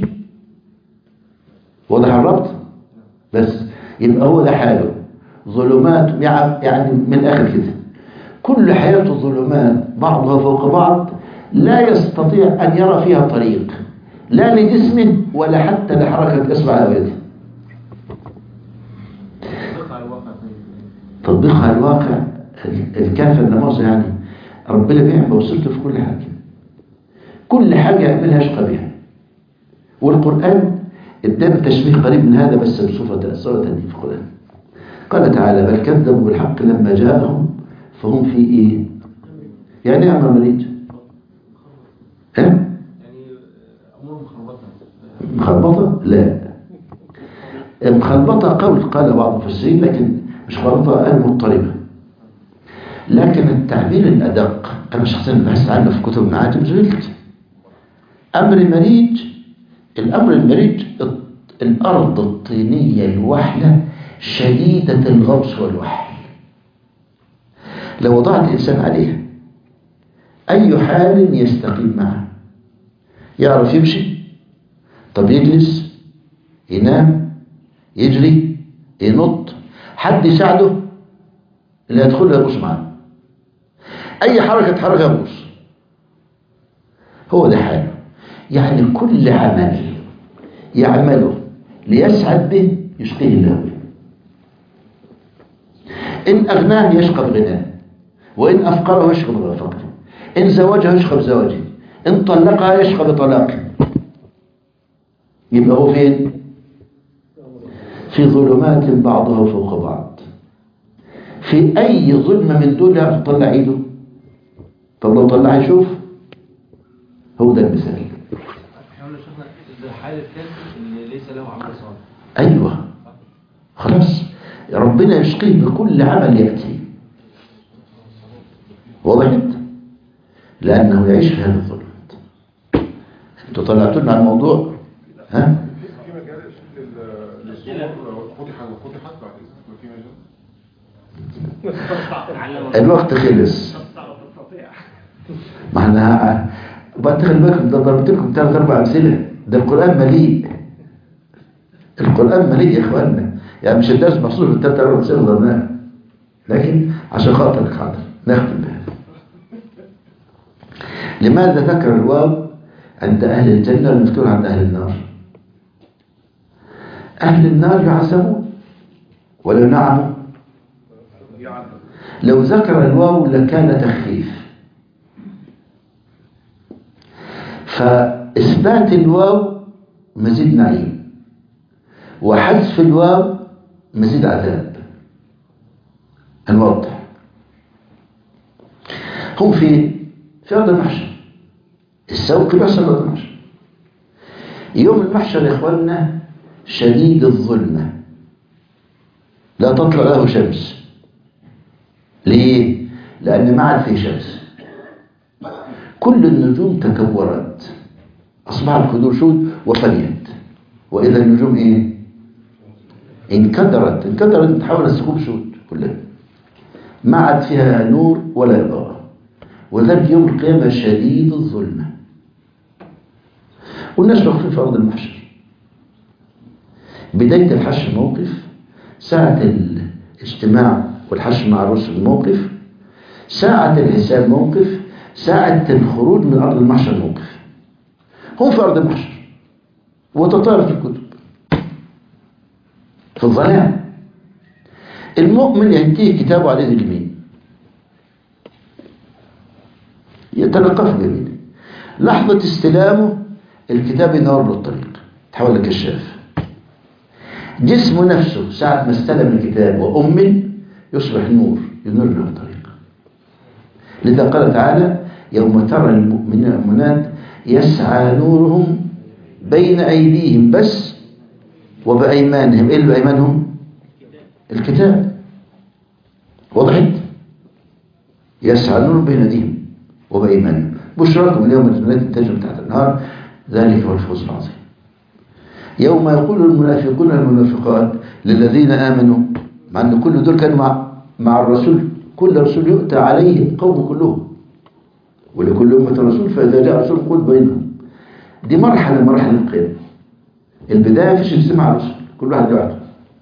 Speaker 1: واضح الربط بس يبقى هو ده حاله ظلمات يع- يعني من الآخر كده كل حياته ظلمات بعضها فوق بعض لا يستطيع أن يرى فيها طريق لا لجسمه ولا حتى لحركة إصبع أو يده
Speaker 7: تطبيق على الواقع
Speaker 1: تطبيقها على الواقع ال- الكافة النماذج يعني ربنا بيعمل وصلته في كل حاجة كل حاجة يعملها يشقى بها والقرآن ادانا تشبيه قريب من هذا بس بصفة صورة تانية في القرآن قال تعالى بل كذبوا بالحق لما جاءهم فهم في ايه يعني ايه امر مريج ها
Speaker 7: يعني أمور مخربطة
Speaker 1: مخلبطة لا مخلبطة قول قال بعض المفسرين لكن مش مخلبطة المضطربة لكن التعبير الأدق أنا شخصيا بحثت عنه في كتب المعاجم زلت أمر مريج الأمر المريج الأرض الطينية الوحلة شديدة الغوص والوحل لو وضعت الإنسان عليها أي حال يستقيم معه يعرف يمشي طب يجلس ينام يجري ينط حد يساعده اللي يدخل يغوص معاه أي حركة تحركها يغوص هو ده حاله يعني كل عمل يعمله ليسعد به يشقيه الله إن أغناه يشقى بغناه وإن أفقره يشقى بفقره إن زوجها يشقى بزواجه إن طلقها يشقى بطلاقه يبقى هو فين في ظلمات بعضها فوق بعض في أي ظلمة من دول يعرف يطلع إيده طب لو طلع يشوف هو ده المثال
Speaker 7: احنا قلنا شيخنا ده حال الكافر اللي ليس له عمل صالح
Speaker 1: أيوة خلاص ربنا يشقيه بكل عمل يأتي وضحت لأنه يعيش في هذه الظلمات انتوا طلعتوا لنا على الموضوع ها
Speaker 4: في مجال للصور فتحت وفتحت بعد اذنك في مجال
Speaker 1: الوقت خلص ما احنا بعد خلي بالكم ده ضربت لكم ثلاث اربع امثله ده القران مليء القران مليء يا اخواننا يعني مش الدرس محصور في الثلاث اربع امثله ضربناها لكن عشان خاطرك حاضر نختم بها لماذا ذكر الواو عند اهل الجنه والمذكور عند اهل النار اهل النار يعذبون ولو نعموا لو ذكر الواو لكان تخفيف فإثبات الواو مزيد نعيم وحذف الواو مزيد عذاب الواضح هم في في أرض المحشر السوق بيحصل أرض المحشر يوم المحشر يا إخواننا شديد الظلمة لا تطلع له شمس ليه؟ لأن ما عاد فيه شمس كل النجوم تكورت أصبحت كدوشود وفنيت وإذا النجوم إيه؟ انكدرت انكدرت تحول الثقوب سود كلها ما عاد فيها نور ولا إضاءة وذلك يوم القيامة شديد الظلمة والناس واقفين في أرض المحشر بداية الحشر موقف ساعة الاجتماع والحشر مع الرسل موقف ساعة الحساب موقف ساعة الخروج من أرض المحشر موقف هم في أرض المحشر وتطارت الكتب في الظلام المؤمن ينتهي كتابه على يد اليمين يتلقى في اليمين لحظة استلامه الكتاب ينور له الطريق تحول لكشاف جسمه نفسه ساعة ما استلم الكتاب وأمن يصبح نور ينور له الطريق لذا قال تعالى يوم ترى المؤمنين والمؤمنات يسعى نورهم بين أيديهم بس وبأيمانهم إيه اللي بأيمانهم الكتاب وضحت يسعى نور بين أيديهم وبأيمانهم بشراكم اليوم الجنات تجري تحت النهار ذلك هو الفوز العظيم يوم يقول المنافقون والمنافقات للذين آمنوا مع أن كل دول كانوا مع, مع الرسول كل رسول يؤتى عليه القوم كلهم ولكل أمة رسول فإذا جاء رسول قل بينهم دي مرحلة من مراحل القيامة البداية فيش اجتماع رسل كل واحد لوحده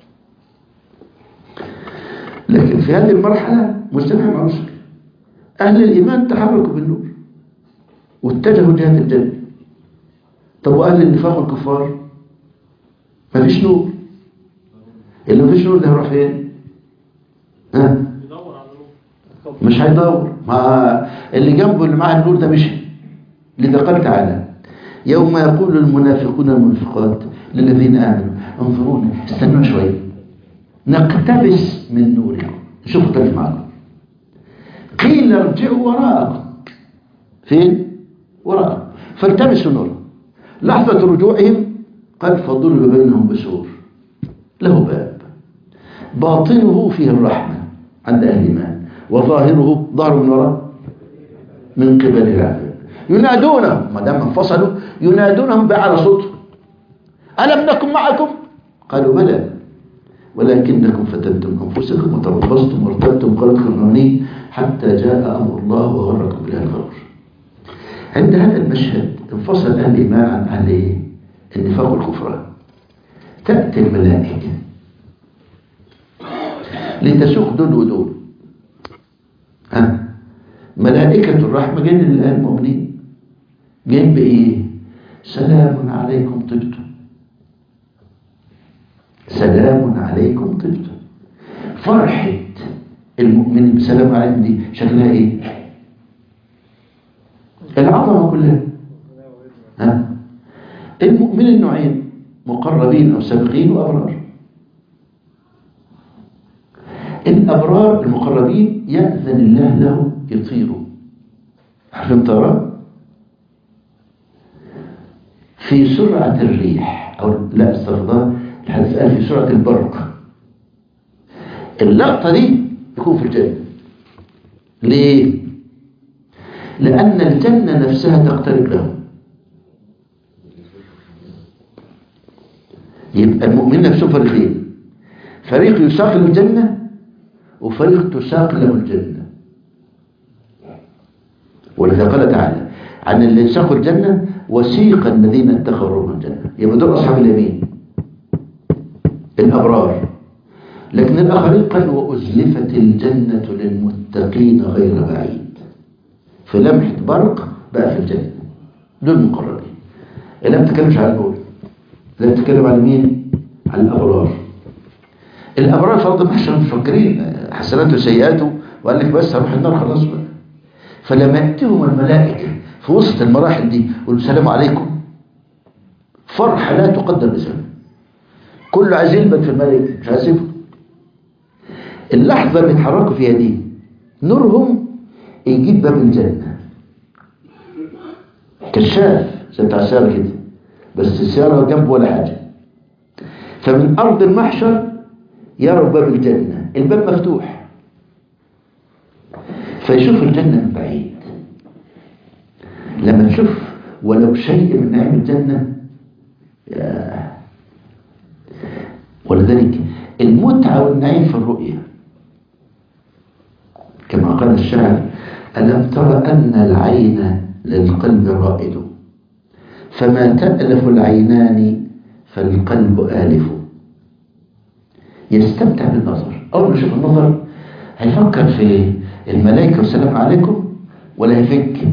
Speaker 1: لكن في هذه المرحلة مجتمع مع رسل أهل الإيمان تحركوا بالنور واتجهوا جهة الجنة طب وأهل النفاق والكفار مفيش نور اللي مفيش نور ده هيروح فين؟ ها؟ مش هيدور ما اللي جنبه اللي معاه النور ده مشي لذا قال تعالى يوم يقول المنافقون والمنافقات للذين آمنوا انظرونا استنوا شوية نقتبس من نوركم نشوف اختلف معكم قيل ارجعوا وراءكم فين؟ وراءكم فالتمسوا نورا لحظة رجوعهم قال فضرب بينهم بسور له باب باطنه فيه الرحمة عند أهل الإيمان وظاهره ظهر من وراء من قبل العذاب ينادونهم ما دام انفصلوا ينادونهم بأعلى صوت ألم نكن معكم قالوا بلى ولكنكم فتنتم أنفسكم وتربصتم وارتبتم قلبكم المني حتى جاء أمر الله وغركم بالله الغرور عند هذا المشهد انفصل أهل الإيمان عن أهل إيه؟ النفاق والكفران تأتي الملائكة لتسوق دول ودول ها ملائكة الرحمة جايين للآن المؤمنين جايين بإيه سلام عليكم طبتم سلام عليكم طبتم فرحة المؤمن بسلام عليكم دي شكلها ايه العظمة كلها ها المؤمن النوعين مقربين او سابقين وابرار الابرار المقربين يأذن الله له يطيروا عارفين طيران في سرعة الريح او لا استغفر الحديث قال في سرعة البرق اللقطة دي يكون في الجنة ليه؟ لأن الجنة نفسها تقترب له يبقى المؤمنين نفسهم فريقين فريق يساق للجنة وفريق تساق له الجنة ولذا قال تعالى عن اللي يساقوا الجنة وسيق الذين اتقوا ربهم الجنة يبقى دول أصحاب اليمين الأبرار لكن الآخرين قالوا وأزلفت الجنة للمتقين غير بعيد في لمحة برق بقى في الجنة دول مقربين لا بتكلمش عن دول لا بتكلم عن مين عن الأبرار الأبرار فرض المحشر مفكرين حسناته وسيئاته وقال لك بس هروح النار خلاص بقى فلما يأتيهم الملائكة في وسط المراحل دي يقولوا السلام عليكم فرحة لا تقدر بسبب كله عايز يلبن في الملائكة مش عايز يفهم اللحظة اللي اتحركوا فيها دي نورهم يجيب باب الجنة كشاف زي بتاع السيارة كده بس السيارة جنبه ولا حاجة فمن أرض المحشر يرى باب الجنة الباب مفتوح فيشوف الجنة من بعيد لما تشوف ولو شيء من نعيم الجنة يا ولذلك المتعة والنعيم في الرؤية كما قال الشاعر ألم تر أن العين للقلب رائد فما تألف العينان فالقلب آلف يستمتع بالنظر أول ما يشوف النظر هيفكر في الملائكة والسلام عليكم ولا هيفك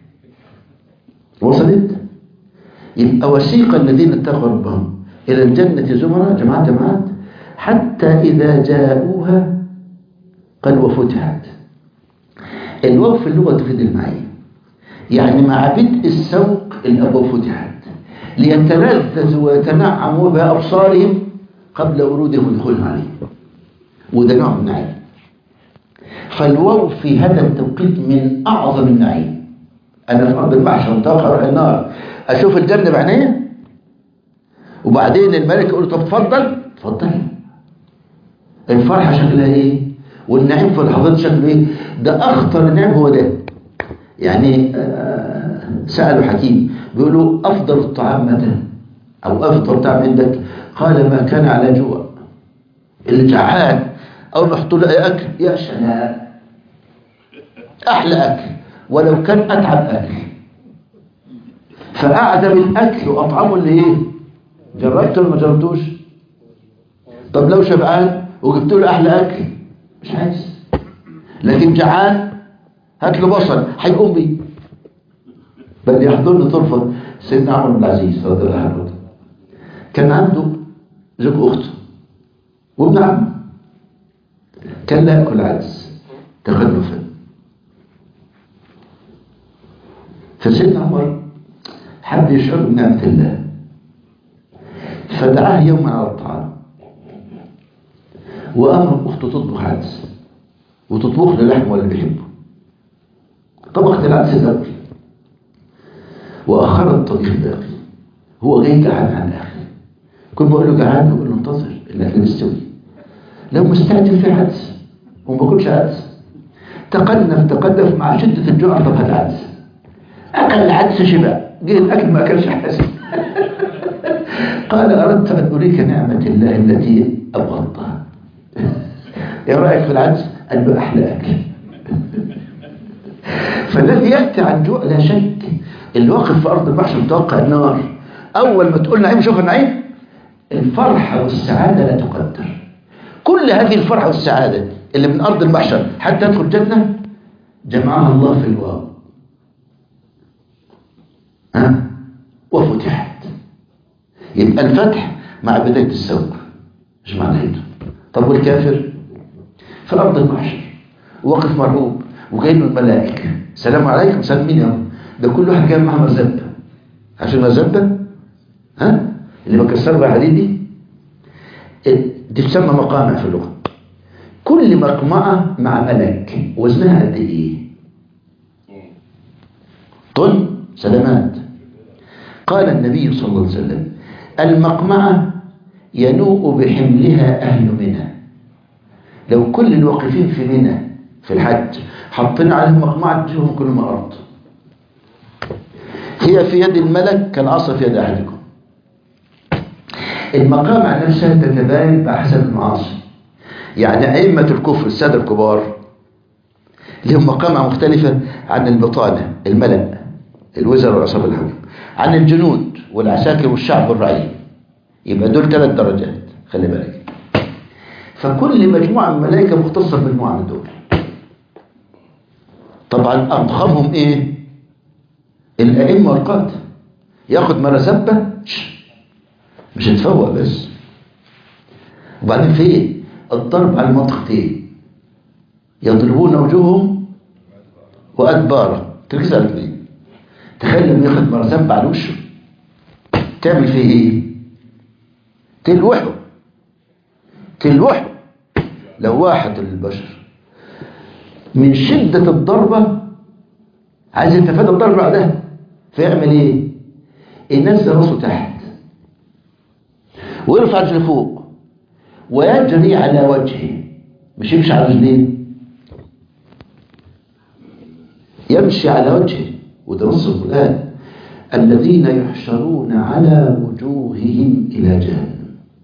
Speaker 1: وصلت يبقى وسيق الذين اتقوا ربهم إلى الجنة زمرا جماعات جماعات حتى إذا جاءوها قال وفتحت الواو في اللغة تفيد المعية يعني مع بدء السوق الأبواب فتحت ليتلذذوا ويتنعموا بأبصارهم قبل ورودهم ودخولهم عليه وده نوع من النعيم فالواو في هذا التوقيت من أعظم النعيم أنا في أرض المحشر متوقع أروح النار أشوف الجنة بعينيا وبعدين الملك يقول طب اتفضل اتفضل الفرحة شكلها ايه والنعيم في اللحظات شكله ايه ده اخطر نعيم هو ده يعني آه سألوا حكيم بيقولوا افضل الطعام متى او افضل طعام عندك قال ما كان على جوع اللي جعان او نحطوا له اكل يا سلام احلى اكل ولو كان اتعب اكل فاعدم الاكل واطعمه اللي ايه جربته ولا ما جربتوش طب لو شبعان وجبت له احلى اكل مش عايز لكن جعان هات له بصل هيقوم بيه بل يحضرني طرفه سيدنا عمر بن العزيز رضي الله عنه كان عنده زوج اخته وابن عمه كان لا ياكل عدس تخلفا فسيدنا عمر حب يشعر بنعمه الله فدعاه يوما على الطعام وأمر أخته تطبخ عدس وتطبخ له لحم ولا بيحبه طبخت العدس الأول وأخرت الطبيخ الباقي هو جاي جعان عن الآخر كل ما اقول له جعان يقول له انتظر الاكل يستوي لو مستعجل في عدس وما باكلش عدس تقنف تقدف مع شدة الجوع طب هات عدس أكل العدس شبع جه الأكل ما أكلش حسن قال أردت أن أريك نعمة الله التي أبغضتها إيه رأيك في العدس؟ قال له أحلى أكل فالذي يأتي عن جوع لا شك اللي واقف في أرض المحشر متوقع النار أول ما تقول نعيم شوف النعيم الفرحة والسعادة لا تقدر كل هذه الفرحة والسعادة اللي من أرض المحشر حتى تدخل الجنة جمعها الله في الواو ها وفتحت يبقى الفتح مع بداية السوق مش مع نهايته طب والكافر في أرض المحشر واقف مرعوب وجاي له الملائكة سلام عليكم سلام مين يا رب ده كل واحد جاي معاه مزبة عشان مزبة ها اللي بكسر بها حديدي دي تسمى مقامع في اللغة كل مقمعة مع ملك وزنها قد ايه طن سلامات قال النبي صلى الله عليه وسلم المقمعة ينوء بحملها أهل منى لو كل الواقفين في منى في الحج حاطين عليهم مقمعة تجيهم كل أرض هي في يد الملك كالعصا في يد أحدكم المقامع نفسها تتباين بحسب المعاصي يعني أئمة الكفر السادة الكبار لهم مقامع مختلفة عن البطانة الملأ الوزراء والعصابة الحكم عن الجنود والعساكر والشعب والرعية يبقى دول ثلاث درجات خلي بالك فكل مجموعة من الملائكة مختصة بمجموعة من دول طبعا أضخمهم إيه الأئمة والقادة ياخد مرزبة مش هتفوق بس وبعدين في ايه الضرب على المنطقتين يضربون وجوههم وأدبارا تركز على الاثنين تخيل لما ياخد مرزبة على وشه تعمل فيه ايه تلوحه تلوحه لو واحد البشر من شدة الضربة عايز يتفادى الضربة بعدها فيعمل ايه ينزل راسه تحت ويرفع رجله فوق ويجري على وجهه مش يمشي على رجليه يمشي على وجهه وده نص القرآن الذين يحشرون على وجوههم إلى جهنم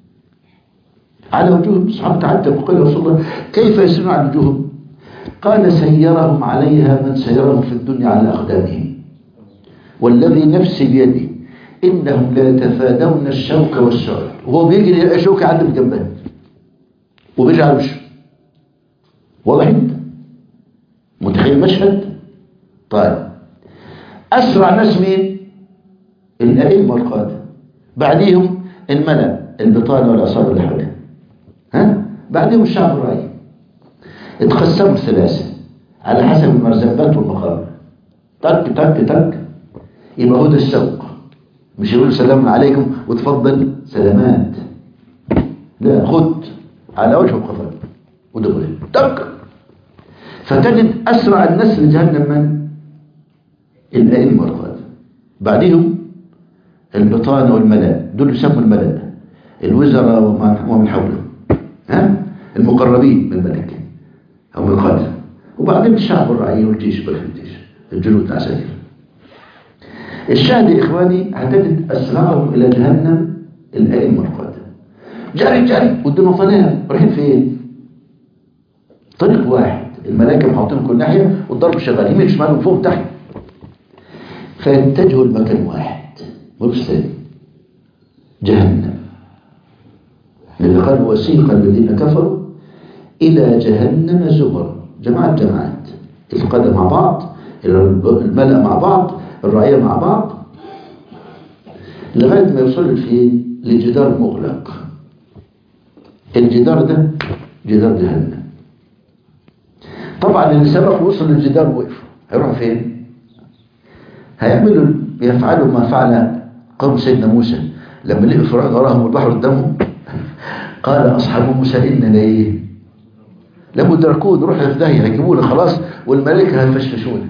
Speaker 1: على وجوههم صحابة تعجب وقال يا رسول الله كيف يسيرون على وجوههم قال سيرهم عليها من سيرهم في الدنيا على أقدامهم والذي نفسي بيده إنهم لا يتفادون الشوك والسعد وهو بيجري يلاقي شوكة عنده بجنبها وبيجي على وشه واضح انت متخيل المشهد طيب أسرع ناس مين الأئمة والقادة بعديهم الملأ البطانة والعصابة اللي حواليها ها بعديهم الشعب الرأي اتقسموا ثلاثة على حسب المرزبات والمقام تك تك تك يبقى هو ده السوق مش يقول سلام عليكم وتفضل سلامات لا خد على وجه وقفا ودغري تك فتجد أسرع الناس لجهنم من الأئمة والقادة بعدهم البطانة والملاء دول يسموا الملاء الوزراء ومن حولهم ها المقربين من الملك أو من القادة وبعدين الشعب والرعية والجيش والجيش الجنود العساكر الشاهد يا إخواني هتجد أسرعهم إلى جهنم الأئمة والقادة جري جري قدامه ظلام رايحين فين؟ طريق واحد الملائكة محاطين كل ناحية والضرب شغال يمين شمال وفوق تحت فيتجهوا لمكان واحد ملوش ثاني جهنم اللي قال وسيق الذين كفروا إلى جهنم زمر جماعة جماعات القادة مع بعض الملأ مع بعض الرعية مع بعض لغاية ما يوصل فين لجدار مغلق الجدار ده جدار جهنم طبعا اللي سبق وصل للجدار وقفوا هيروح فين هيعملوا يفعلوا ما فعل قوم سيدنا موسى لما لقوا فرعون وراهم والبحر قدامهم قال اصحاب موسى ان لايه لمدركون نروح في داهيه هيجيبونا خلاص والملائكه هيفشفشونا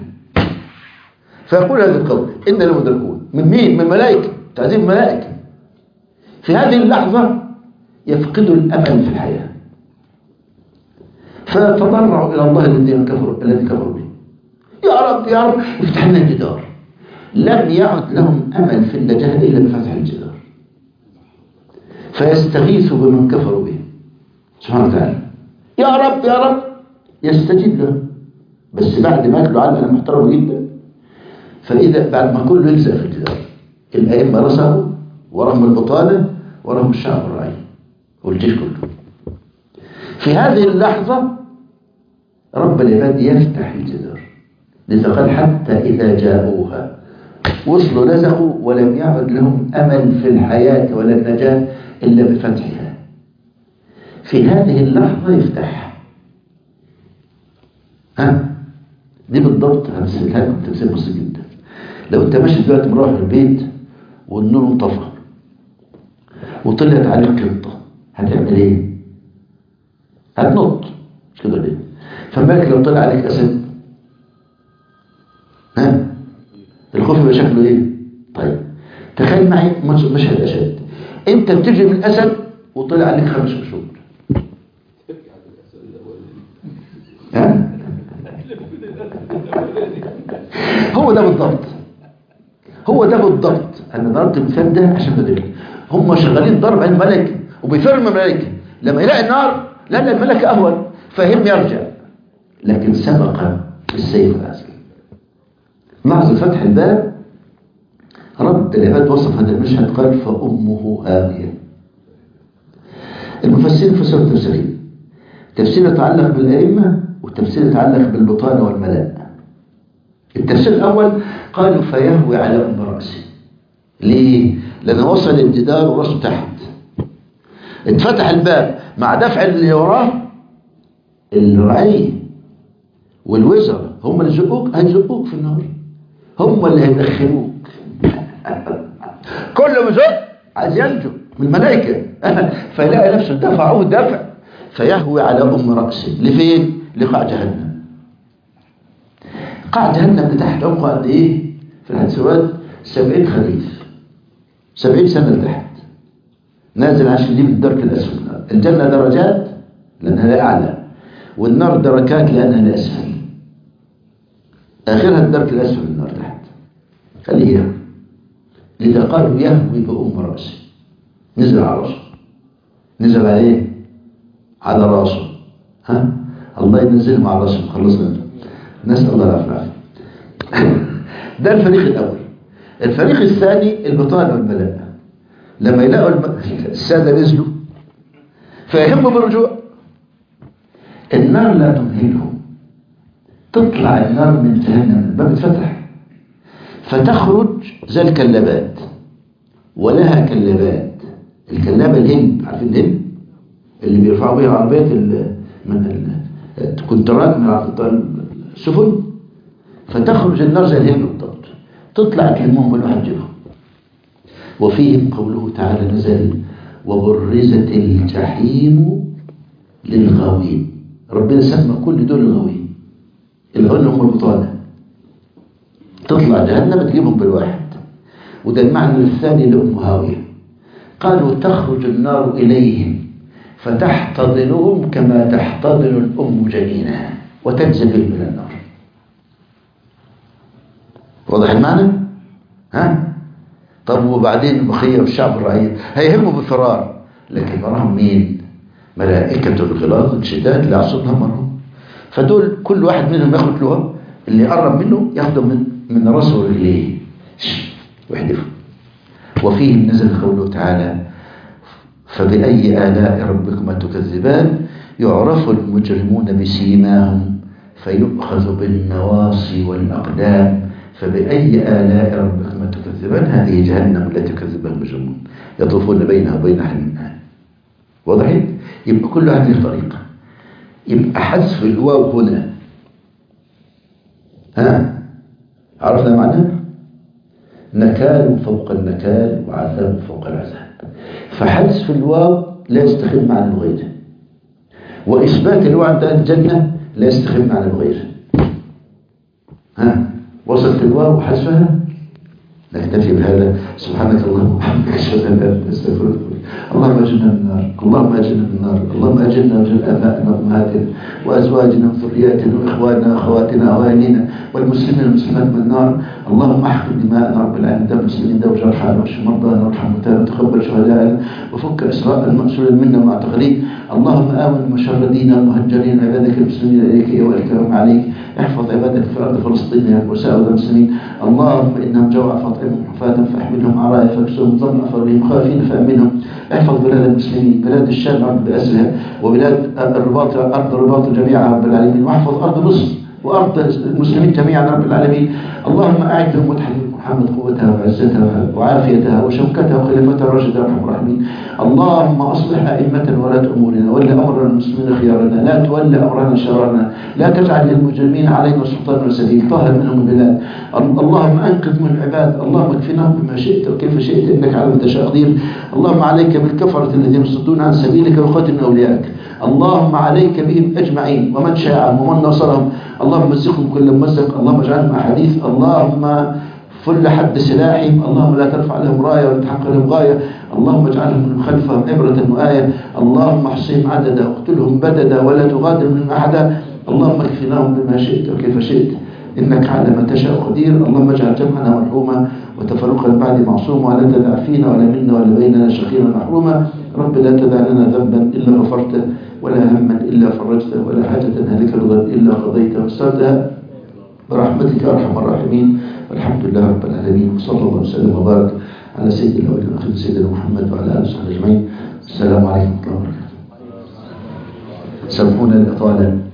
Speaker 1: فيقول هذا القول إن لمدركون من مين؟ من الملائكة تعذيب الملائكة في هذه اللحظة يفقدوا الأمل في الحياة فتضرعوا إلى الله الذي كفروا الذي كفروا به يا رب يا رب افتح لنا الجدار لم يعد لهم أمل في النجاة إلا بفتح الجدار فيستغيثوا بمن كفروا به سبحانه وتعالى يا رب يا رب يستجيب له بس بعد ما ياكلوا علقة محترمة جدا فإذا بعد ما كله يلزق في الجدار الأئمة رسموا وراهم البطالة وراهم الشعب الرعي والجيش كله في هذه اللحظة رب العباد يفتح الجدار لذا قال حتى إذا جاءوها وصلوا لزقوا ولم يعد لهم أمل في الحياة ولا النجاة إلا بفتحها في هذه اللحظة يفتح ها دي بالضبط همثلها لكم تمثيل بسيط جدا لو انت ماشي دلوقتي مروح البيت والنور انطفى وطلعت عليك قطه هتعمل ايه؟ هتنط مش كده ليه؟ فما بالك لو طلع عليك اسد ها الخوف يبقى شكله ايه؟ طيب تخيل معي مش- مشهد اشد انت بتجري من الاسد وطلع عليك خمس اسود ها؟ هو ده بالضبط هو ده بالضبط انا ضربت المثال ده عشان بدل هم شغالين ضرب على الملك وبيفر من الملائكه لما يلاقي النار لا لا الملك اهون فهم يرجع لكن سبق بالسيف العسكري لحظه فتح الباب رب العباد وصف هذا المشهد قال فامه هاويه المفسرين فسروا تفسيرين تفسير يتعلق بالائمه والتفسير يتعلق بالبطانه والملاء التفسير الأول قالوا فيهوي على أم رأسه ليه؟ لأنه وصل الجدار ورأسه تحت اتفتح الباب مع دفع اللي وراه الرعية والوزراء هم اللي يزقوك هيزقوك في النار هم اللي هيدخلوك كله بزق عايز ينجو من الملائكة فيلاقي نفسه دفعوه دفع فيهوي على أم رأسه لفين؟ لقاع جهنم قاع جهنم لتحت عمقه قد ايه في الحديث الواد 70 خريف 70 سنة لتحت نازل عشان يجيب الدرك الأسفل الجنة درجات لأنها لأعلى والنار دركات لأنها لأسفل آخرها الدرك الأسفل من النار تحت خليه يهوي لذا قالوا يهوي بأم رأسه نزل على راسه نزل على ايه على راسه ها الله ينزلهم على راسهم خلصنا منه. نسأل الله العافية والعافية. ده الفريق الأول الفريق الثاني البطانة والملاء لما يلاقوا الم... السادة نزلوا فيهموا بالرجوع النار لا تمهلهم تطلع النار من جهنم الباب اتفتح فتخرج زي الكلابات ولها كلابات الكلابة الهند عارفين الهند اللي بيرفعوا بيها عربيات ال- من ال- الكونترات من عربيات السفن فتخرج النار زي الهند بالضبط تطلع تلمهم كل واحد جيبهم وفيهم قوله تعالى نزل وبرزت الجحيم للغاوين ربنا سمى كل دول الغاوين الغاوين هم البطانة تطلع جهنم تجيبهم بالواحد وده المعنى الثاني لأم هاوية قالوا تخرج النار إليهم فتحتضنهم كما تحتضن الأم جنينها وتنزل بهم من النار واضح المعنى؟ ها؟ طب وبعدين البقية والشعب الرعية هيهموا بالفرار لكن وراهم مين؟ ملائكة الغلاظ الشداد لا يعصون امرهم فدول كل واحد منهم ياخد له اللي يقرب منه ياخده من من راسه ورجليه ويحدفه وفيهم نزل قوله تعالى فبأي آلاء ربكما تكذبان يعرف المجرمون بسيماهم فيؤخذ بالنواصي والأقدام فبأي آلاء ربكما تكذبان هذه جهنم التي كذبها المجرمون يطوفون بينها وبين حميم واضح يبقى كل واحد له طريقة يبقى حذف الواو هنا ها عرفنا معناه نكال فوق النكال وعذاب فوق العذاب فحذف الواو لا يستخدم معنى غيره وإثبات الواو عند أهل الجنة لا يستخدم معنى غيره ها وصلت الواو وحذفها نكتفي بهذا سبحانك اللهم وبحمدك اشهد ان لا اله الا انت استغفرك اللهم اجرنا من النار اللهم اجرنا من النار اللهم اجرنا واجر ابائنا وامهاتنا وازواجنا وذرياتنا واخواننا واخواتنا واهالينا والمسلمين والمسلمات من النار اللهم احقن دماءنا رب العالمين دم المسلمين دم جرحانا واشف مرضانا وارحم موتانا وتقبل شهداءنا وفك اسراء المأسورين منا والمعتقلين اللهم امن مشردين المهجرين عبادك المسلمين اليك يا والكرم عليك احفظ عبادك في ارض فلسطين وسائر المسلمين اللهم انهم جوع فاطعمهم حفاة فاحملهم عرايا فاكسوهم ظلما فبهم خافين فامنهم احفظ بلاد المسلمين بلاد الشام رب باسرها وبلاد الرباط ارض الرباط جميعا رب العالمين واحفظ ارض مصر وارض المسلمين جميعا رب العالمين اللهم اعد لهم وتحدث محمد قوتها وعزتها وعافيتها وشوكتها وخلافتها الراشدة يا ارحم الراحمين اللهم اصلح ائمه ولاة امورنا ول امر المسلمين خيارنا لا تول امرنا شرارنا لا تجعل للمجرمين علينا سلطان سبيل طهر منهم البلاد اللهم انقذ من العباد اللهم اكفناهم بما شئت وكيف شئت انك على ما تشاء قدير اللهم عليك بالكفره الذين يصدون عن سبيلك وقاتل اوليائك اللهم عليك بهم اجمعين ومن شاعهم ومن نصرهم اللهم مزقهم كل ممزق اللهم اجعلهم احاديث اللهم فل حد سلاحهم اللهم لا ترفع لهم راية ولا تحقق لهم غاية اللهم اجعلهم من خلفهم عبرة وآية اللهم احصهم عددا واقتلهم بددا ولا تغادر منهم أحدا اللهم اكفناهم بما شئت وكيف شئت إنك على ما تشاء قدير اللهم اجعل جمعنا مرحوما وتفرقنا بعد معصوما ولا تدع فينا ولا منا ولا بيننا شقيا محروما رب لا تدع لنا ذنبا إلا غفرته ولا هما إلا فرجته ولا حاجة هلك رضا إلا قضيتها وسرتها برحمتك أرحم الراحمين والحمد لله رب العالمين وصلى الله وسلم وبارك على سيد الأولين والآخرين سيدنا محمد وعلى آله وصحبه أجمعين السلام عليكم ورحمة الله وبركاته سامحونا الإطالة